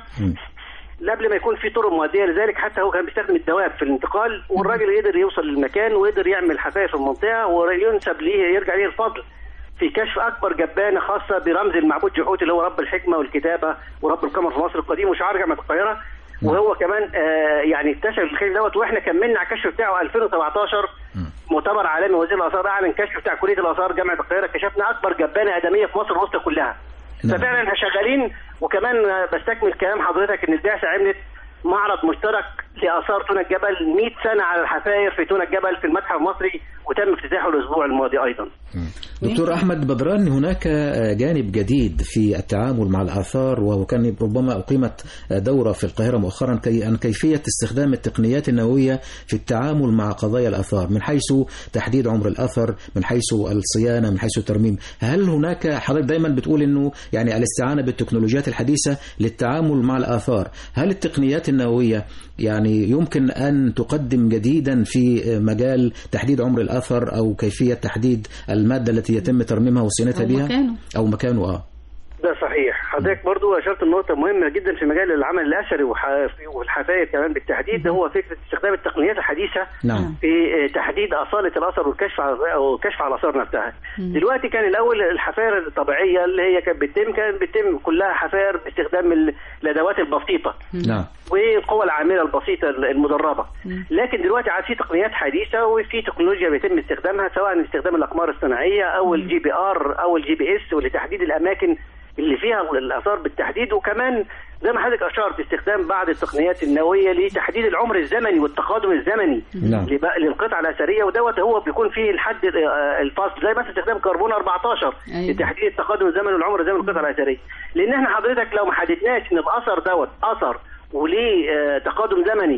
قبل ما يكون في طرق مؤديه لذلك حتى هو كان بيستخدم الدواب في الانتقال والراجل قدر يوصل للمكان وقدر يعمل حفاير في المنطقه وينسب ليه يرجع ليه الفضل في كشف اكبر جبانه خاصه برمز المعبود جحوت اللي هو رب الحكمه والكتابه ورب القمر في مصر القديم وشعار جامعه القاهره وهو كمان آه يعني اكتشف الخيل دوت واحنا كملنا على الكشف بتاعه 2017 مؤتمر عالمي وزير الاثار اعلن كشف بتاع كليه الاثار جامعه القاهره كشفنا اكبر جبانه ادميه في مصر الوسطى كلها ففعلا احنا شغالين وكمان آه، بستكمل كلام حضرتك ان البعثه عملت معرض مشترك لاثار تونه الجبل 100 سنه على الحفاير في تونه الجبل في المتحف المصري وتم افتتاحه الاسبوع الماضي ايضا دكتور أحمد بدران هناك جانب جديد في التعامل مع الآثار وهو كان ربما أقيمت دورة في القاهرة مؤخرا كي عن كيفية استخدام التقنيات النووية في التعامل مع قضايا الآثار من حيث تحديد عمر الأثر من حيث الصيانة من حيث الترميم هل هناك حضرتك دايما بتقول أنه يعني الاستعانة بالتكنولوجيات الحديثة للتعامل مع الآثار هل التقنيات النووية يعني يمكن أن تقدم جديدا في مجال تحديد عمر الأثر أو كيفية تحديد المادة التي يتم ترميمها وصيانتها أو بها مكانه. أو مكانه آه ده صحيح حضرتك برضو اشرت النقطه مهمه جدا في مجال العمل الاثري وح- والحفاير كمان بالتحديد هو فكره استخدام التقنيات الحديثه نعم في تحديد اصاله الاثر والكشف على او كشف على الاثار نفسها. دلوقتي كان الاول الحفاير الطبيعيه اللي هي كانت بتتم كانت بتتم كلها حفاير باستخدام ال- الادوات البسيطه نعم والقوى العامله البسيطه المدربه. لكن دلوقتي عاد في تقنيات حديثه وفي تكنولوجيا بيتم استخدامها سواء استخدام الاقمار الصناعيه او الجي بي ار او الجي بي اس ولتحديد الاماكن اللي فيها الاثار بالتحديد وكمان زي ما حضرتك اشرت استخدام بعض التقنيات النوويه لتحديد العمر الزمني والتقادم الزمني نعم. لب- للقطعه الاثريه ودوت هو بيكون فيه الحد آه، الفاصل زي مثلا استخدام كربون 14 أيوة. لتحديد التقادم الزمني والعمر الزمني للقطعه الاثريه لان احنا حضرتك لو ما حددناش ان الاثر دوت اثر وليه آه، تقادم زمني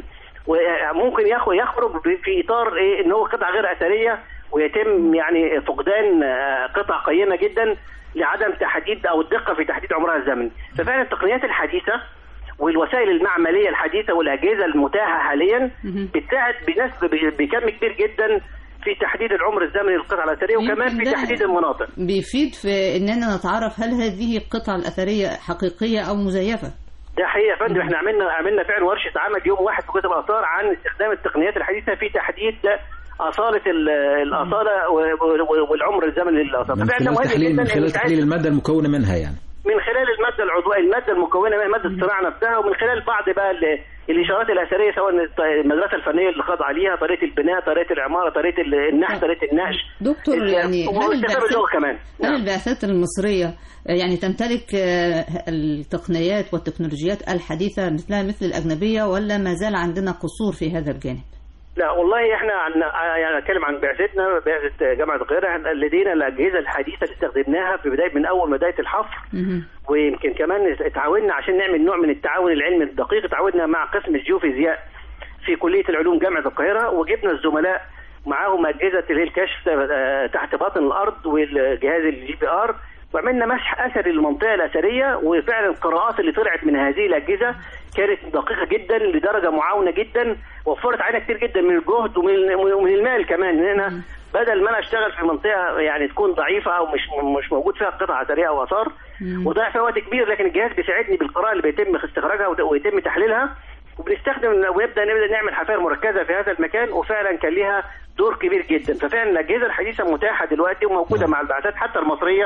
وممكن ياخد يخرج في اطار ايه ان هو قطعه غير اثريه ويتم يعني فقدان آه، قطع قيمه جدا لعدم تحديد او الدقه في تحديد عمرها الزمني ففعلا التقنيات الحديثه والوسائل المعمليه الحديثه والاجهزه المتاحه حاليا بتساعد بنسبه بكم كبير جدا في تحديد العمر الزمني للقطع الاثريه وكمان في ده تحديد المناطق بيفيد في اننا نتعرف هل هذه القطع الاثريه حقيقيه او مزيفه ده حقيقه يا فندم احنا عملنا عملنا فعلا ورشه عمل يوم واحد في كتب الاثار عن استخدام التقنيات الحديثه في تحديد اصاله ال- الاصاله و- و- والعمر الزمني للاثار من ففعلا خلال مهم تحليل جداً من إن خلال يتعرف تحليل المادة المكونة منها يعني من خلال الماده العضويه الماده المكونه من ماده الصناعه نفسها ومن خلال بعض بقى ال- الاشارات الاثريه سواء المدرسه الفنيه اللي خاض عليها طريقه البناء طريقه العماره طريقه النحت طريقه النقش دكتور ال- يعني هل واستخدام البعثات- اللغه كمان هل البعثات المصريه يعني تمتلك آه، التقنيات والتكنولوجيات الحديثه مثلها مثل الاجنبيه ولا ما زال عندنا قصور في هذا الجانب؟ لا والله احنا عن يعني اتكلم عن بعثتنا بعثه جامعه القاهره احنا لدينا الاجهزه الحديثه اللي استخدمناها في بدايه من اول بدايه الحفر ويمكن كمان اتعاوننا عشان نعمل نوع من التعاون العلمي الدقيق اتعاوننا مع قسم الجيوفيزياء في كليه العلوم جامعه القاهره وجبنا الزملاء معاهم اجهزه اللي هي الكشف آه، تحت باطن الارض والجهاز الجي بي ار وعملنا مسح اثري للمنطقه الاثريه وفعلا القراءات اللي طلعت من هذه الاجهزه كانت دقيقه جدا لدرجه معاونه جدا وفرت علينا كتير جدا من الجهد ومن ومن المال كمان ان انا بدل ما انا اشتغل في منطقه يعني تكون ضعيفه او مش مش موجود فيها قطع اثريه او اثار وضيع فيها وقت كبير لكن الجهاز بيساعدني بالقراءه اللي بيتم استخراجها وت- ويتم تحليلها وبنستخدم ونبدا نبدا نعمل حفائر مركزه في هذا المكان وفعلا كان ليها دور كبير جدا ففعلا الاجهزه الحديثه متاحه دلوقتي وموجوده مع البعثات حتى المصريه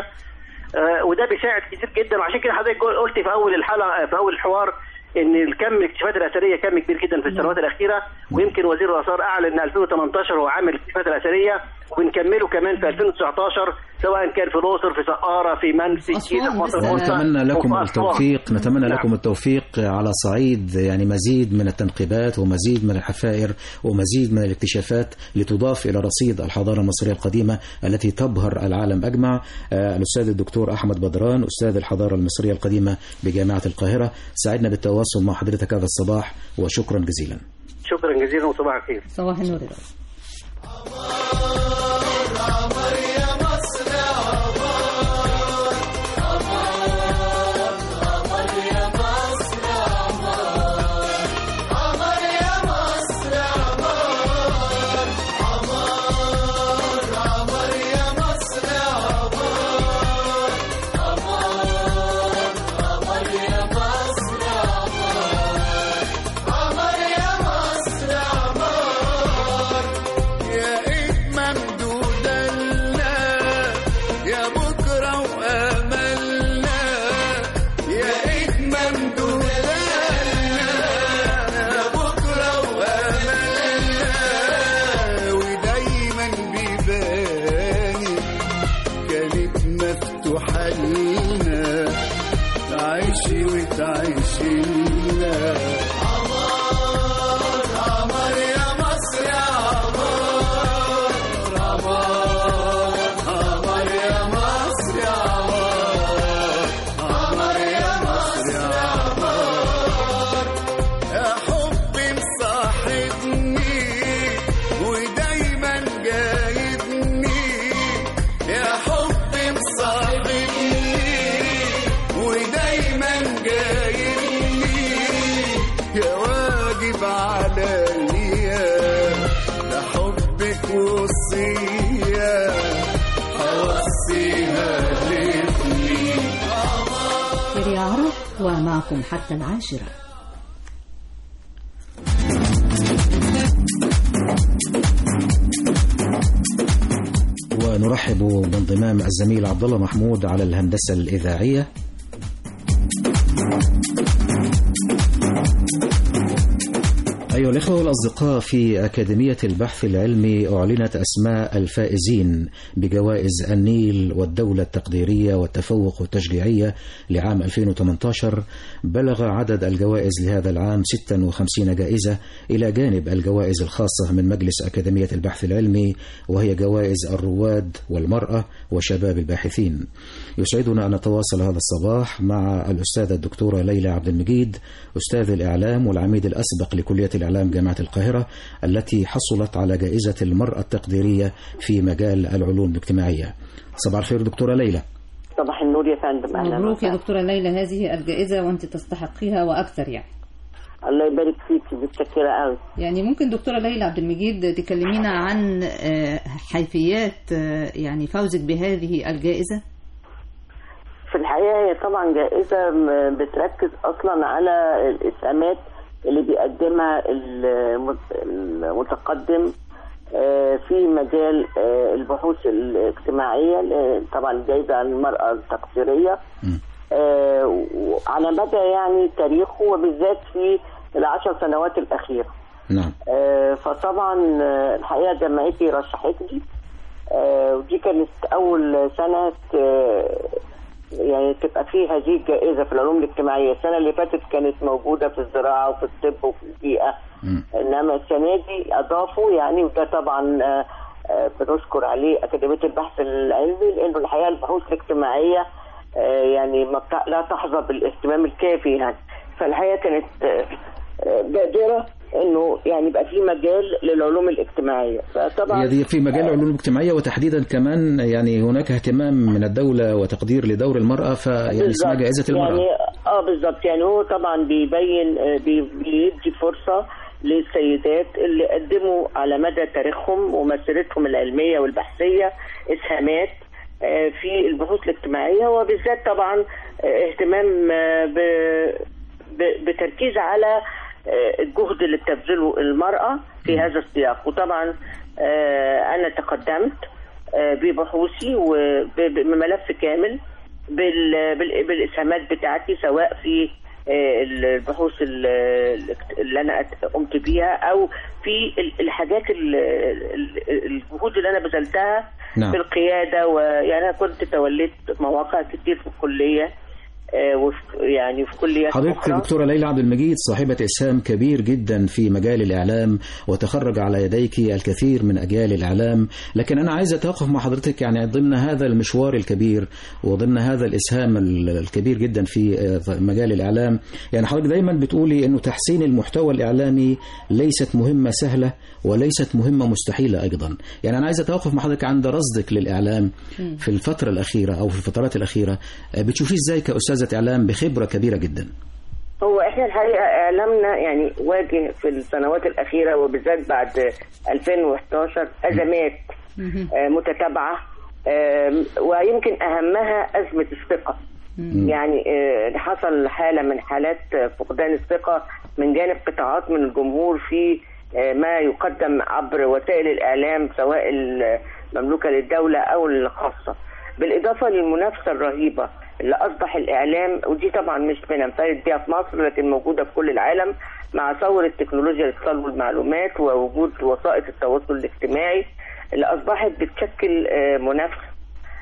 آه، وده بيساعد كتير جدا وعشان كده حضرتك قلت في اول الحلقه في اول الحوار ان الكم الاكتشافات الاثريه كم كبير جدا في السنوات الاخيره ويمكن وزير الاثار اعلن ان 2018 هو عام الاكتشافات الاثريه وبنكمله كمان في 2019 سواء كان في الاقصر في سقاره في منسي في مصر الوسطى نتمنى لكم وفي أسوان. التوفيق نتمنى نعم. لكم التوفيق على صعيد يعني مزيد من التنقيبات ومزيد من الحفائر ومزيد من الاكتشافات لتضاف إلى رصيد الحضارة المصرية القديمة التي تبهر العالم أجمع آه، الأستاذ الدكتور أحمد بدران أستاذ الحضارة المصرية القديمة بجامعة القاهرة سعدنا بالتواصل مع حضرتك هذا الصباح وشكرا جزيلا شكرا جزيلا وصباح الخير صباح النور يا رب. يا إيد ممدودة لنا يا بكرة وأملنا يا إيد ممدودة لنا يا بكرة وأملنا ودايما بيباني كانت مفتوحة لنا تعيشي وتعيشي لنا عمار عمار يا مصر يا عمار عمار عمار يا مصر يا عمار عمار يا مصر يا عمار يا حبي مصاحبني ودايما جايبني يا حبي مصاحبني ودايما جايبني يا واجب عليا ده حبك وصية هوصيها لابني خير يا عرب ومعكم حتى العاشرة ونرحب بانضمام الزميل عبد الله محمود على الهندسة الإذاعية أيها الإخوة والأصدقاء في أكاديمية البحث العلمي أعلنت أسماء الفائزين بجوائز النيل والدولة التقديرية والتفوق التشجيعية لعام 2018 بلغ عدد الجوائز لهذا العام 56 جائزة إلى جانب الجوائز الخاصة من مجلس أكاديمية البحث العلمي وهي جوائز الرواد والمرأة وشباب الباحثين يسعدنا أن نتواصل هذا الصباح مع الأستاذة الدكتورة ليلى عبد المجيد أستاذ الإعلام والعميد الأسبق لكلية الإعلام جامعة القاهرة التي حصلت على جائزة المرأة التقديرية في مجال العلوم الاجتماعية صباح الخير دكتورة ليلى صباح النور يا فندم اهلا مبروك يا وسهلا. دكتورة ليلى هذه الجائزة وأنت تستحقيها وأكثر يعني الله يبارك فيكي متشكره قوي يعني ممكن دكتورة ليلى عبد المجيد تكلمينا عن آه، حيثيات آه، يعني فوزك بهذه الجائزة في الحقيقه هي طبعا جائزه م- بتركز اصلا على الاسهامات اللي بيقدمها المت- المتقدم آه، في مجال آه، البحوث الاجتماعيه آه، طبعا جايزه عن المراه التقصيريه آه، وعلى مدى يعني تاريخه وبالذات في العشر سنوات الاخيره نعم آه، فطبعا آه، الحقيقه جمعيتي رشحتني آه، ودي كانت اول سنه آه، يعني تبقى فيه هذه الجائزه في العلوم الاجتماعيه السنه اللي فاتت كانت موجوده في الزراعه وفي الطب وفي البيئه انما السنه دي اضافوا يعني وده طبعا آه، آه، بنشكر عليه اكاديميه البحث العلمي لانه الحقيقه البحوث الاجتماعيه آه، يعني ما بتع- لا تحظى بالاهتمام الكافي يعني فالحقيقه كانت آه، آه، بادره انه يعني يبقى في مجال للعلوم الاجتماعيه فطبعا هي دي في مجال العلوم الاجتماعية وتحديدا كمان يعني هناك اهتمام من الدولة وتقدير لدور المرأة فيعني اسمها بالظبط. جائزة المرأة يعني اه بالظبط يعني هو طبعا بيبين آه، بي- بيدي فرصه للسيدات اللي قدموا على مدى تاريخهم ومسيرتهم العلميه والبحثيه اسهامات آه، في البحوث الاجتماعيه وبالذات طبعا آه، اهتمام آه، ب- ب- بتركيز على آه، الجهد اللي بتبذله المراه في هذا السياق وطبعا آه، انا تقدمت آه، ببحوثي وبملف كامل بال- بال- بالاسهامات بتاعتي سواء في آه، البحوث ال- اللي انا أت- قمت بيها او في ال- الحاجات ال- ال- الجهود اللي انا بذلتها نعم. في القياده ويعني انا كنت توليت مواقع كتير في الكليه آه، وفي يعني في كليات حضرتك اخرى دكتورة ليلى عبد المجيد صاحبة إسهام كبير جدا في مجال الإعلام وتخرج على يديك الكثير من أجيال الإعلام لكن أنا عايز أتوقف مع حضرتك يعني ضمن هذا المشوار الكبير وضمن هذا الإسهام ال- الكبير جدا في آه، مجال الإعلام يعني حضرتك دايما بتقولي أنه تحسين المحتوى الإعلامي ليست مهمة سهلة وليست مهمة مستحيلة أيضا يعني أنا عايز أتوقف مع حضرتك عند رصدك للإعلام في الفترة الأخيرة أو في الفترات الأخيرة آه، بتشوفيه إزاي كأستاذة إعلام بخبرة كبيرة جدا هو احنا الحقيقه اعلامنا يعني واجه في السنوات الاخيره وبالذات بعد 2011 ازمات آه، متتابعه آم، ويمكن اهمها ازمه الثقه يعني آه، حصل حاله من حالات فقدان الثقه من جانب قطاعات من الجمهور في آه، ما يقدم عبر وسائل الاعلام سواء المملوكه للدوله او الخاصه بالاضافه للمنافسه الرهيبه اللي اصبح الاعلام ودي طبعا مش بننفرد بيها في مصر لكن موجوده في كل العالم مع ثوره تكنولوجيا الاتصال والمعلومات ووجود وسائط التواصل الاجتماعي اللي اصبحت بتشكل آه، منافسه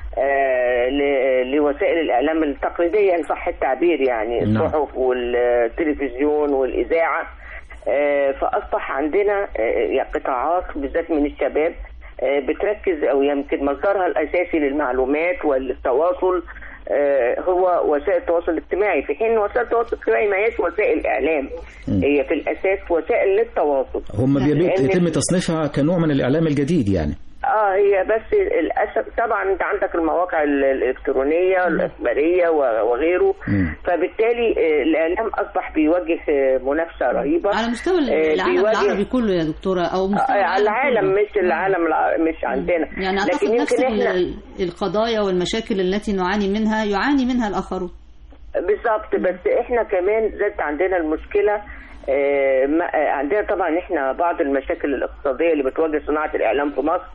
آه، ل- لوسائل الاعلام التقليديه ان صح التعبير يعني نعم. الصحف والتلفزيون والاذاعه آه، فاصبح عندنا آه، يعني قطاعات بالذات من الشباب آه، بتركز او يمكن مصدرها الاساسي للمعلومات والتواصل آه، هو وسائل التواصل الاجتماعي في حين وسائل التواصل الاجتماعي ما هيش وسائل اعلام هي في الاساس وسائل للتواصل هم بيبيت لأن- يتم تصنيفها كنوع من الإعلام الجديد يعني اه هي بس للاسف طبعا انت عندك المواقع ال- الالكترونيه الاخباريه و- وغيره فبالتالي آه، الاعلام اصبح بيواجه آه، منافسه رهيبه على مستوى آه، العالم بيواجه- العربي كله يا دكتورة أو مستوى آه، على العالم كله. مش العالم الع- مش عندنا يعني لكن أعتقد نفس يمكن احنا ال- القضايا والمشاكل التي نعاني منها يعاني منها الآخرون بالظبط بس احنا كمان زاد عندنا المشكله آه، ما- آه، عندنا طبعا احنا بعض المشاكل الاقتصاديه اللي بتواجه صناعه الاعلام في مصر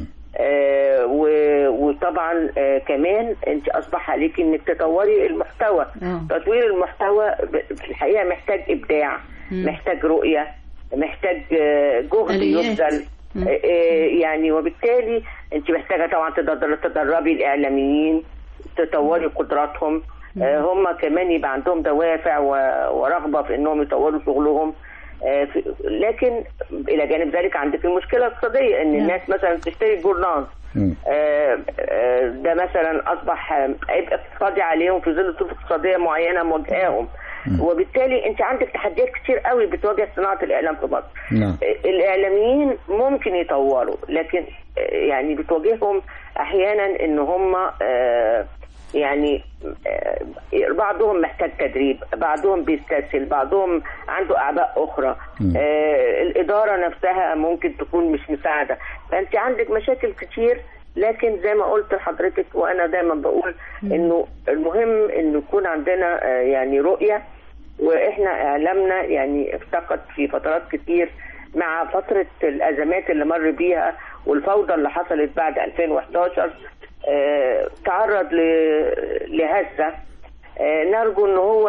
آه، و- وطبعا آه، كمان انت اصبح عليك انك تطوري المحتوى تطوير المحتوى ب- في الحقيقه محتاج ابداع مم. محتاج رؤيه محتاج آه، جهد آليات. يبذل مم. آه، آه، يعني وبالتالي انت محتاجه طبعا تدر- تدربي الاعلاميين تطوري قدراتهم آه، هم كمان يبقى عندهم دوافع و- ورغبه في انهم يطوروا شغلهم آه، في- لكن الى جانب ذلك عندك المشكله الاقتصاديه ان الناس مثلا تشتري جورنال آه، آه، ده مثلا اصبح آه، عبء اقتصادي عليهم في ظل ظروف اقتصاديه معينه مواجهاهم وبالتالي انت عندك تحديات كتير قوي بتواجه صناعه الاعلام في مصر نعم الاعلاميين ممكن يطوروا لكن آه، يعني بتواجههم احيانا ان هم آه، يعني آه، بعضهم محتاج تدريب بعضهم بيستسهل بعضهم عنده اعباء اخرى آه، الاداره نفسها ممكن تكون مش مساعده فانت عندك مشاكل كتير لكن زي ما قلت لحضرتك وانا دايما بقول انه المهم انه يكون عندنا آه، يعني رؤيه واحنا اعلامنا يعني افتقد في فترات كتير مع فتره الازمات اللي مر بيها والفوضى اللي حصلت بعد 2011 آه، تعرض ل- لهزه آه، نرجو ان هو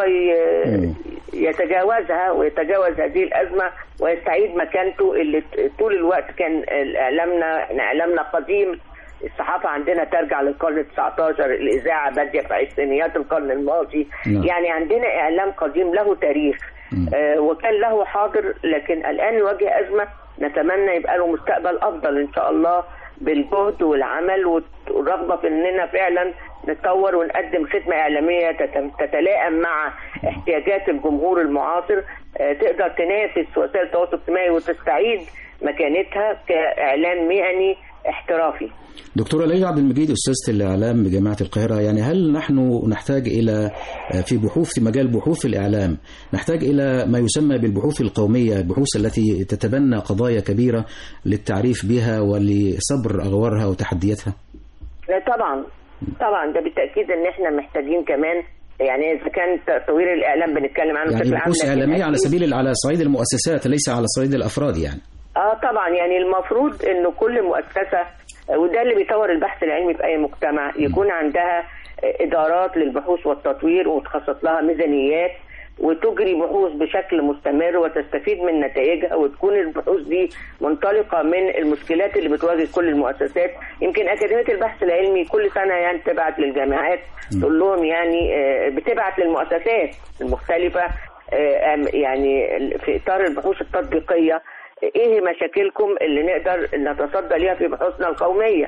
ي- يتجاوزها ويتجاوز هذه الازمه ويستعيد مكانته اللي ت- طول الوقت كان اعلامنا إحنا اعلامنا قديم الصحافه عندنا ترجع للقرن 19 الاذاعه باديه في عشرينيات القرن الماضي نعم. يعني عندنا اعلام قديم له تاريخ آه وكان له حاضر لكن الان يواجه ازمه نتمنى يبقى له مستقبل افضل ان شاء الله بالجهد والعمل والرغبه في اننا فعلا نتطور ونقدم خدمه اعلاميه تت- تتلائم مع احتياجات الجمهور المعاصر آه، تقدر تنافس وسائل التواصل الاجتماعي وتستعيد مكانتها كاعلام مهني احترافي دكتورة ليلى عبد المجيد أستاذة الإعلام بجامعة القاهرة يعني هل نحن نحتاج إلى في بحوث في مجال بحوث الإعلام نحتاج إلى ما يسمى بالبحوث القومية البحوث التي تتبنى قضايا كبيرة للتعريف بها ولصبر أغوارها وتحدياتها لا طبعا طبعا ده بالتاكيد ان احنا محتاجين كمان يعني اذا كان تطوير الاعلام بنتكلم عنه يعني بشكل عام بحوث لكن إعلامية على أكيد- سبيل على صعيد المؤسسات ليس على صعيد الأفراد يعني اه طبعا يعني المفروض انه كل مؤسسه وده اللي بيطور البحث العلمي في اي مجتمع يكون عندها ادارات للبحوث والتطوير وتخصص لها ميزانيات وتجري بحوث بشكل مستمر وتستفيد من نتائجها وتكون البحوث دي منطلقه من المشكلات اللي بتواجه كل المؤسسات يمكن اكاديميه البحث العلمي كل سنه يعني تبعت للجامعات تقول لهم يعني آه، بتبعت للمؤسسات المختلفه آه، آم، يعني في اطار البحوث التطبيقيه ايه مشاكلكم اللي نقدر نتصدى ليها في بحوثنا القوميه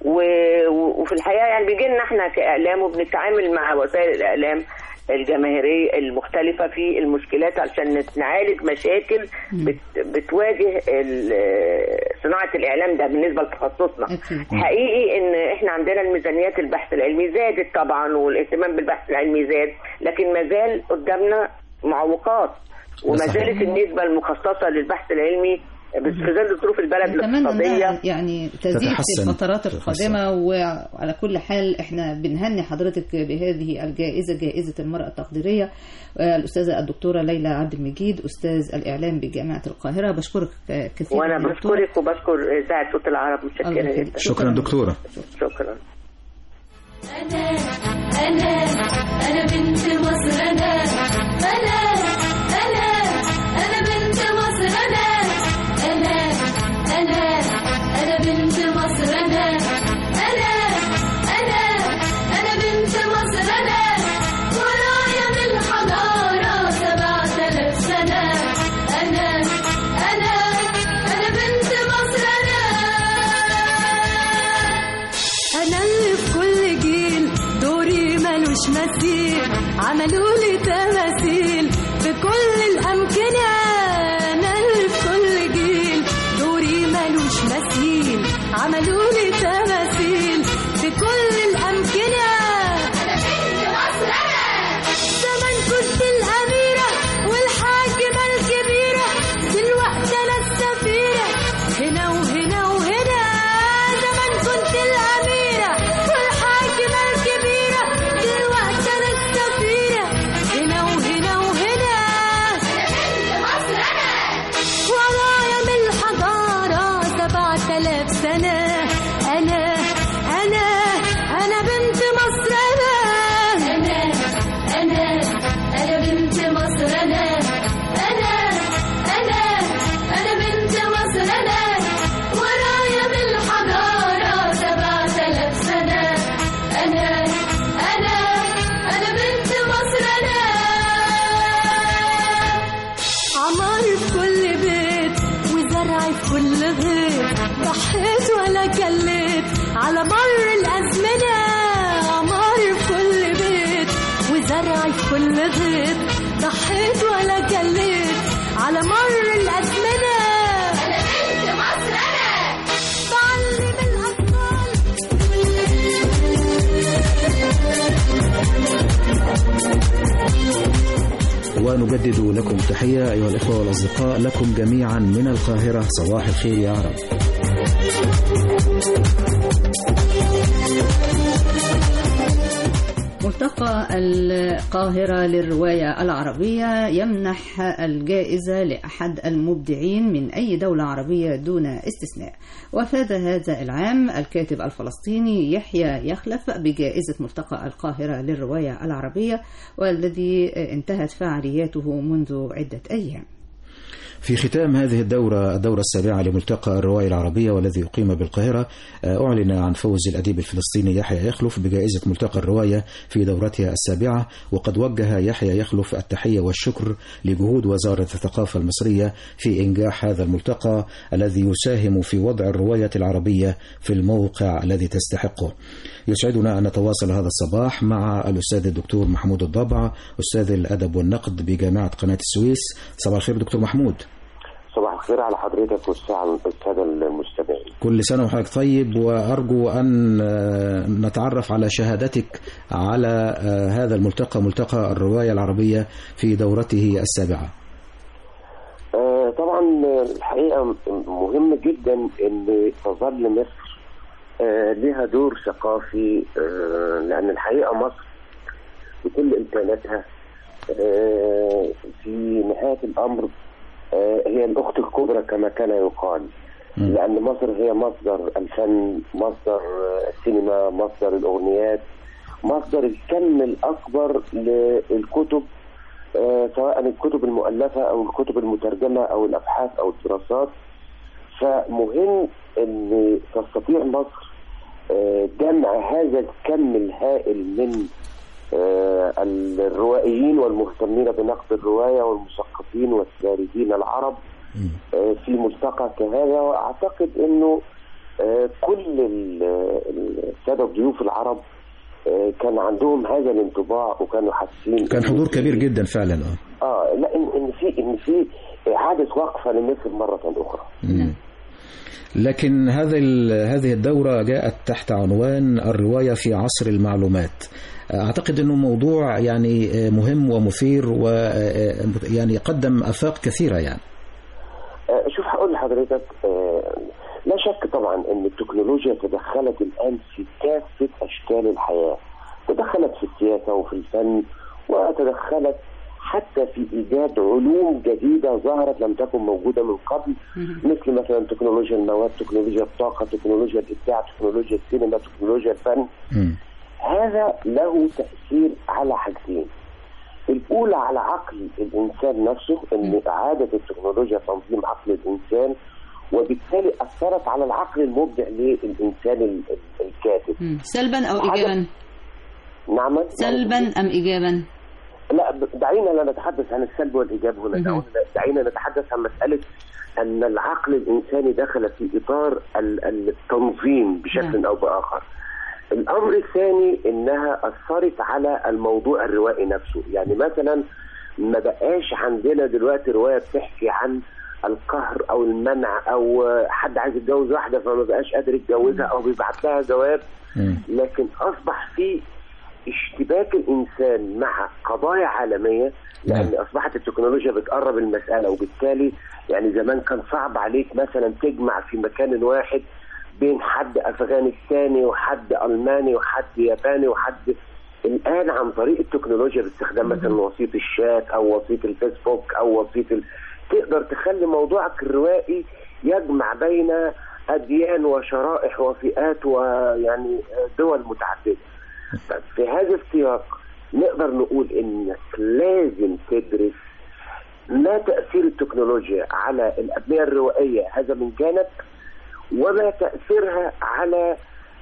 و- و- وفي الحقيقه يعني بيجي لنا احنا كاعلام وبنتعامل مع وسائل الاعلام الجماهيريه المختلفه في المشكلات علشان نت- نعالج مشاكل بت بتواجه ال- صناعه الاعلام ده بالنسبه لتخصصنا حقيقي ان احنا عندنا الميزانيات البحث العلمي زادت طبعا والاهتمام بالبحث العلمي زاد لكن ما زال قدامنا معوقات وما صحيح. زالت النسبه المخصصه للبحث العلمي بس في ظل ظروف البلد نتمنى الاقتصاديه انها يعني تزيد في تتحسن. الفترات القادمه وعلى كل حال احنا بنهني حضرتك بهذه الجائزه جائزه المراه التقديريه آه، الاستاذه الدكتوره ليلى عبد المجيد استاذ الاعلام بجامعه القاهره بشكرك آه، كثيرا وانا يا دكتورة. بشكرك وبشكر اذاعه صوت العرب الله متشكره يخليك. جدا شكرا دكتورة شكرا أنا أنا بنت مصر أنا أنا أنا أنا بنت مصر أنا أنا أنا أنا بنت مصر أنا أنا أنا أنا بنت مصر أنا ورايا من الحضارة سبعة آلاف سنة أنا أنا أنا بنت مصر أنا أنا اللي في كل جيل دوري ملوش مثيل عملوا لي تماثيل في كل الأمكنة أنا اللي في كل جيل دوري ملوش مثيل عملوا لي تماثيل في كل الأمكنة أنا بنت مصر أنا زمان كنت الأميرة والحاكمة الكبيرة دلوقتي أنا السفيرة هنا وهنا وهنا زمان كنت الأميرة والحاكمة الكبيرة دلوقتي أنا السفيرة هنا وهنا وهنا أنا بنت مصر أنا ورايا من الحضارة سبعة آلاف سنة أنا أنا أنا بنت مصر أنا أنا أنا أنا بنت مصر أنا أنا أنا أنا بنت مصر أنا ورايا من الحضارة سبعة آلاف سنة أنا أنا أنا بنت مصر أنا عمار في كل بيت وزرع في كل غيط ضحيت ولا كليت على مر الأزمنة عمار في كل بيت وزرع في كل غيط ضحيت ولا كليت على مر الأزمنة أنا بنت مصر أنا بعلم الأطفال ونجدد لكم تحية أيها الإخوة والأصدقاء لكم جميعا من القاهرة صباح الخير يا عرب ملتقى القاهرة للرواية العربية يمنح الجائزة لأحد المبدعين من أي دولة عربية دون استثناء وفاز هذا العام الكاتب الفلسطيني يحيى يخلف بجائزة ملتقى القاهرة للرواية العربية والذي انتهت فعالياته منذ عدة أيام في ختام هذه الدورة الدورة السابعة لملتقى الرواية العربية والذي أقيم بالقاهرة أعلن عن فوز الأديب الفلسطيني يحيى يخلف بجائزة ملتقى الرواية في دورتها السابعة وقد وجه يحيى يخلف التحية والشكر لجهود وزارة الثقافة المصرية في إنجاح هذا الملتقى الذي يساهم في وضع الرواية العربية في الموقع الذي تستحقه يسعدنا أن نتواصل هذا الصباح مع الأستاذ الدكتور محمود الضبع أستاذ الأدب والنقد بجامعة قناة السويس صباح الخير دكتور محمود صباح الخير على حضرتك والساعة السادة المستمعين كل سنة وحضرتك طيب وأرجو أن نتعرف على شهادتك على هذا الملتقى ملتقى الرواية العربية في دورته السابعة طبعا الحقيقة مهم جدا أن تظل مصر لها دور ثقافي لأن الحقيقة مصر بكل إمكاناتها في نهاية الأمر هي الأخت الكبرى كما كان يقال لأن مصر هي مصدر الفن مصدر السينما مصدر الأغنيات مصدر الكم الأكبر للكتب سواء الكتب المؤلفة أو الكتب المترجمة أو الأبحاث أو الدراسات فمهم أن تستطيع مصر جمع هذا الكم الهائل من الروائيين والمهتمين بنقد الرواية والمثقفين والساردين العرب في ملتقى كهذا وأعتقد أنه كل السادة الضيوف العرب كان عندهم هذا الانطباع وكانوا حاسين كان حضور كبير جدا فعلا اه اه لا ان ان في ان في اعاده وقفه لمصر مره اخرى مم. لكن هذه هذه الدورة جاءت تحت عنوان الرواية في عصر المعلومات أعتقد أنه موضوع يعني مهم ومثير ويعني قدم آفاق كثيرة يعني شوف هقول لحضرتك لا شك طبعا أن التكنولوجيا تدخلت الآن في كافة أشكال الحياة تدخلت في السياسة وفي الفن وتدخلت حتى في ايجاد علوم جديده ظهرت لم تكن موجوده من قبل مثل مثلا تكنولوجيا المواد تكنولوجيا الطاقه تكنولوجيا الابداع تكنولوجيا السينما تكنولوجيا الفن هذا له تاثير على حاجتين الاولى على عقل الانسان نفسه ان اعاده التكنولوجيا تنظيم عقل الانسان وبالتالي اثرت على العقل المبدع للانسان الكاتب سلبا او ايجابا نعم سلبا ام ايجابا لا دعينا لا نتحدث عن السلب والايجاب هنا دعينا نتحدث عن مساله ان العقل الانساني دخل في اطار التنظيم بشكل او باخر. الامر الثاني انها اثرت على الموضوع الروائي نفسه، يعني مثلا ما بقاش عندنا دلوقتي روايه بتحكي عن القهر او المنع او حد عايز يتجوز واحده فما بقاش قادر يتجوزها او بيبعت لها جواب لكن اصبح في اشتباك الانسان مع قضايا عالميه لان اصبحت التكنولوجيا بتقرب المساله وبالتالي يعني زمان كان صعب عليك مثلا تجمع في مكان واحد بين حد افغانستاني وحد الماني وحد ياباني وحد الان عن طريق التكنولوجيا باستخدام مثلا وسيط الشات او وسيط الفيسبوك او وسيط ال... تقدر تخلي موضوعك الروائي يجمع بين اديان وشرائح وفئات ويعني دول متعدده في هذا السياق نقدر نقول انك لازم تدرس ما تاثير التكنولوجيا على الابنيه الروائيه هذا من جانب وما تاثيرها على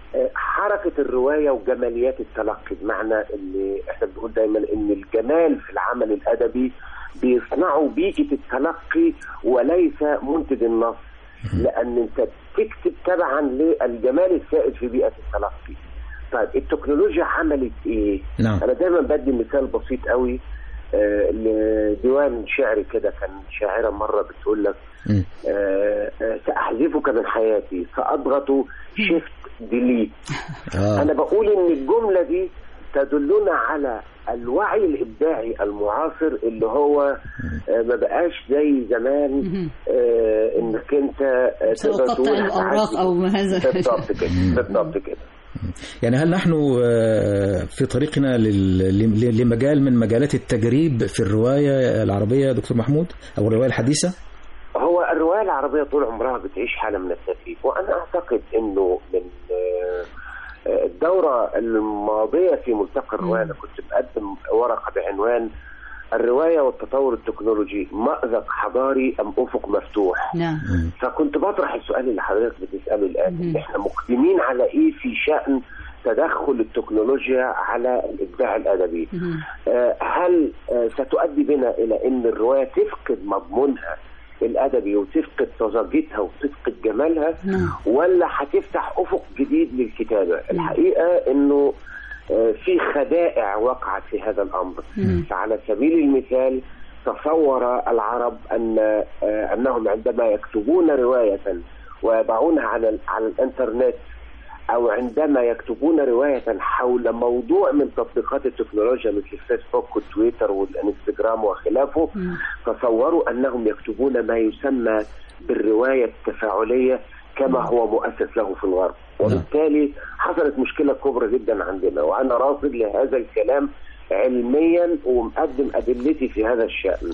حركه الروايه وجماليات التلقي بمعنى ان احنا بنقول دايما ان الجمال في العمل الادبي بيصنعوا بيئه التلقي وليس منتج النص لان انت تكتب تبعا للجمال السائد في بيئه التلقي طيب التكنولوجيا عملت ايه؟ نعم. انا دايما بدي مثال بسيط قوي آه لديوان شعري كده كان شاعره مره بتقول لك آه آه ساحذفك من حياتي ساضغط شيفت ديليت آه. انا بقول ان الجمله دي تدلنا على الوعي الابداعي المعاصر اللي هو آه، ما بقاش زي زمان آه، انك انت آه، سواء تقدر قطع تقول الأوراق هتعدي. أو هذا بالضبط كده بالضبط كده يعني هل نحن آه، في طريقنا لل- ل- لمجال من مجالات التجريب في الرواية العربية يا دكتور محمود أو الرواية الحديثة؟ هو الرواية العربية طول عمرها بتعيش حالة من التكليف وأنا أعتقد أنه من آه، آه، الدورة الماضية في ملتقى الرواية أنا كنت مقدم ورقة بعنوان الرواية والتطور التكنولوجي مأزق حضاري أم أفق مفتوح نعم فكنت بطرح السؤال اللي حضرتك بتسأله الآن احنا مقدمين على إيه في شأن تدخل التكنولوجيا على الإبداع الأدبي آه، هل آه، ستؤدي بنا إلى أن الرواية تفقد مضمونها الأدبي وتفقد طزاجتها وتفقد جمالها ولا هتفتح أفق جديد للكتابة الحقيقة أنه آه، في خدائع وقعت في هذا الأمر فعلى سبيل المثال تصور العرب أن آه، أنهم عندما يكتبون رواية ويضعونها على على الإنترنت أو عندما يكتبون رواية حول موضوع من تطبيقات التكنولوجيا مثل الفيسبوك والتويتر والانستغرام وخلافه تصوروا أنهم يكتبون ما يسمى بالرواية التفاعلية كما هو مؤسس له في الغرب وبالتالي حصلت مشكلة كبرى جدا عندنا وأنا راصد لهذا الكلام علميا ومقدم أدلتي في هذا الشأن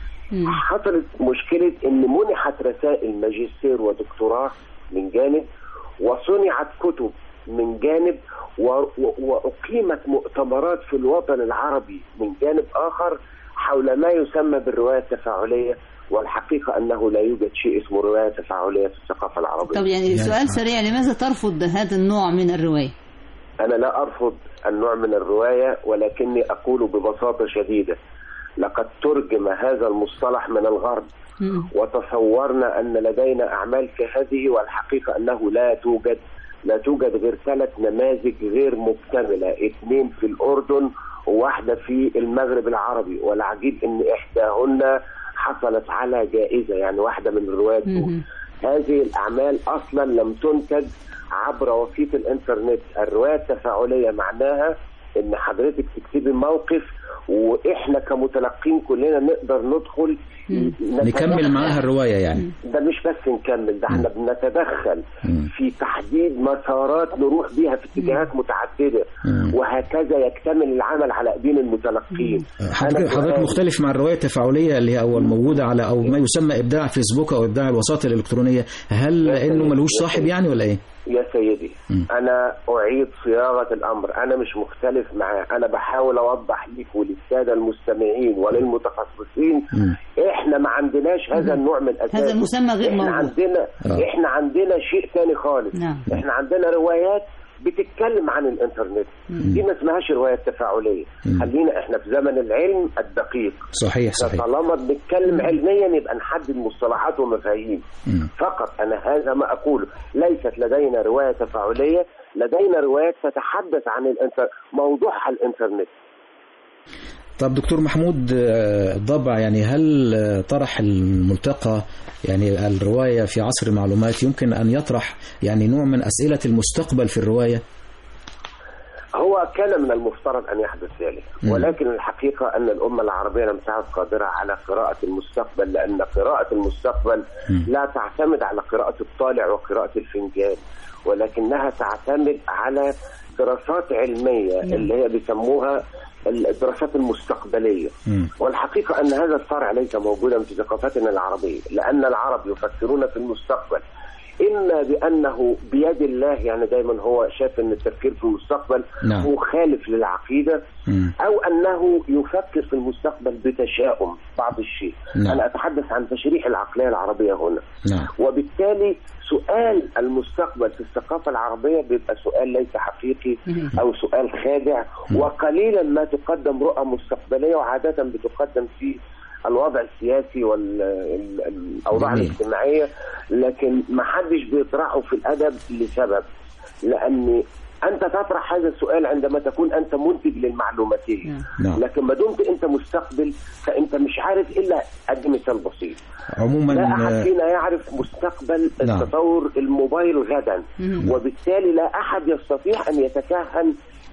حصلت مشكلة ان منحت رسائل ماجستير ودكتوراه من جانب وصنعت كتب من جانب و- و- وأقيمت مؤتمرات في الوطن العربي من جانب آخر حول ما يسمى بالرواية التفاعلية والحقيقة أنه لا يوجد شيء اسمه رواية تفاعلية في الثقافة العربية طب يعني سؤال سريع لماذا ترفض هذا النوع من الرواية؟ أنا لا أرفض النوع من الرواية ولكني أقول ببساطة شديدة لقد ترجم هذا المصطلح من الغرب وتصورنا أن لدينا أعمال كهذه والحقيقة أنه لا توجد لا توجد غير ثلاث نماذج غير مكتملة اثنين في الأردن وواحدة في المغرب العربي والعجيب أن إحداهن حصلت على جائزة يعني واحدة من الروايات دول. هذه الأعمال أصلا لم تنتج عبر وسيط الإنترنت الرواية التفاعلية معناها إن حضرتك تكتبي موقف وإحنا كمتلقين كلنا نقدر ندخل نكمل معاها الرواية يعني ده مش بس نكمل ده احنا بنتدخل في تحديد مسارات نروح بيها في اتجاهات متعددة وهكذا يكتمل العمل على ايدين المتلقين حضرتك أنا حضرتك سؤالي- مختلف مع الرواية التفاعلية اللي هي أول موجودة على أو ما يسمى إبداع فيسبوك أو إبداع الوساطة الإلكترونية هل إنه ملهوش صاحب يعني ولا إيه؟ يا سيدي انا اعيد صياغه الامر انا مش مختلف معاه انا بحاول اوضح ليك وللساده المستمعين وللمتخصصين احنا ما عندناش هذا النوع من الاساس هذا المسمى غير احنا موجود. عندنا آه. احنا عندنا شيء تاني خالص نعم. احنا عندنا روايات بتتكلم عن الانترنت دي ما اسمهاش روايه تفاعليه خلينا احنا في زمن العلم الدقيق صحيح صحيح طالما بنتكلم علميا يبقى نحدد مصطلحات ومفاهيم فقط انا هذا ما اقوله ليست لدينا روايه تفاعليه لدينا روايات تتحدث عن الانتر موضوعها الانترنت طب دكتور محمود آه، ضبع يعني هل آه، طرح الملتقى يعني الرواية في عصر المعلومات يمكن أن يطرح يعني نوع من أسئلة المستقبل في الرواية هو كان من المفترض ان يحدث ذلك مم. ولكن الحقيقه ان الامه العربيه لم تعد قادره على قراءه المستقبل لان قراءه المستقبل لا تعتمد على قراءه الطالع وقراءه الفنجان ولكنها تعتمد على دراسات علميه اللي هي بيسموها الدراسات المستقبليه والحقيقة أن هذا الفرع ليس موجودا في ثقافتنا العربية لأن العرب يفكرون في المستقبل إما بأنه بيد الله يعني دايما هو شايف أن التفكير في المستقبل نعم. مخالف للعقيدة أو أنه يفكر في المستقبل بتشاؤم بعض الشيء نعم. أنا أتحدث عن تشريح العقلية العربية هنا نعم وبالتالي سؤال المستقبل في الثقافة العربية بيبقى سؤال ليس حقيقي أو سؤال خادع وقليلا ما تقدم رؤى مستقبلية وعادة بتقدم في الوضع السياسي والأوضاع جميل. الاجتماعية لكن ما حدش بيطرحه في الأدب لسبب لأن أنت تطرح هذا السؤال عندما تكون أنت منتج للمعلوماتية نعم. لكن ما دمت أنت مستقبل فأنت مش عارف إلا أدي مثال بسيط عموما لا احد آه، فينا يعرف مستقبل نعم. تطور الموبايل غدا مم. وبالتالي لا احد يستطيع ان يتكهن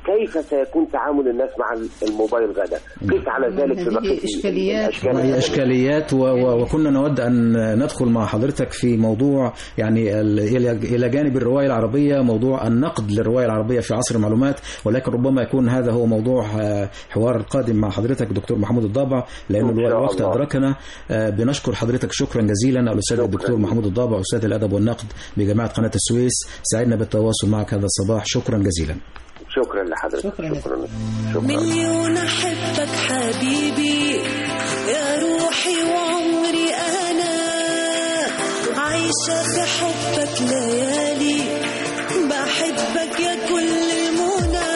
كيف سيكون تعامل الناس مع الموبايل غدا قس على ذلك في بقية وهي إشكاليات و- و- وكنا نود أن ندخل مع حضرتك في موضوع يعني ال- إلى إلى جانب الرواية العربية موضوع النقد للرواية العربية في عصر المعلومات ولكن ربما يكون هذا هو موضوع آه، حوار قادم مع حضرتك دكتور محمود الضابع لأن إن شاء الوقت الله. أدركنا آه، بنشكر حضرتك شكرا جزيلا الأستاذ الدكتور محمود الضابع أستاذ الأدب والنقد بجامعة قناة السويس سعدنا بالتواصل معك هذا الصباح شكرا جزيلا شكرا لحضرتك شكرا شكرا, شكرا. مليون أحبك حبيبي يا روحي وعمري أنا عايشة في حبك ليالي بحبك يا كل المنى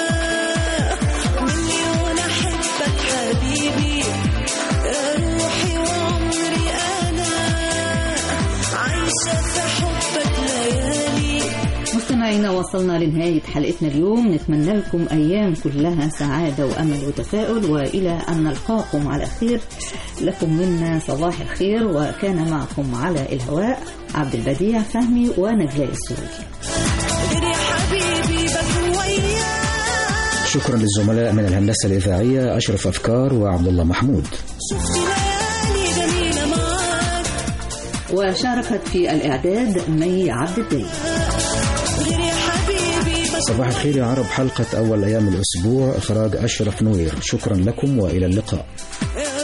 مليون أحبك حبيبي يا روحي وعمري أنا عايشة في حبك ليالي مستمعينا وصلنا لنهاية حلقتنا اليوم نتمنى لكم أيام كلها سعادة وأمل وتفاؤل وإلى أن نلقاكم على خير لكم منا صباح الخير وكان معكم على الهواء عبد البديع فهمي ونجلاء السوري غير يا حبيبي بكون وياك شكرا للزملاء من الهندسة الإذاعية أشرف أفكار وعبد الله محمود شفت ليالي جميلة معاك وشاركت في الإعداد مي عبد الدين غير يا حبيبي صباح الخير يا عرب حلقة أول أيام الأسبوع إخراج أشرف نوير شكرا لكم وإلى اللقاء يا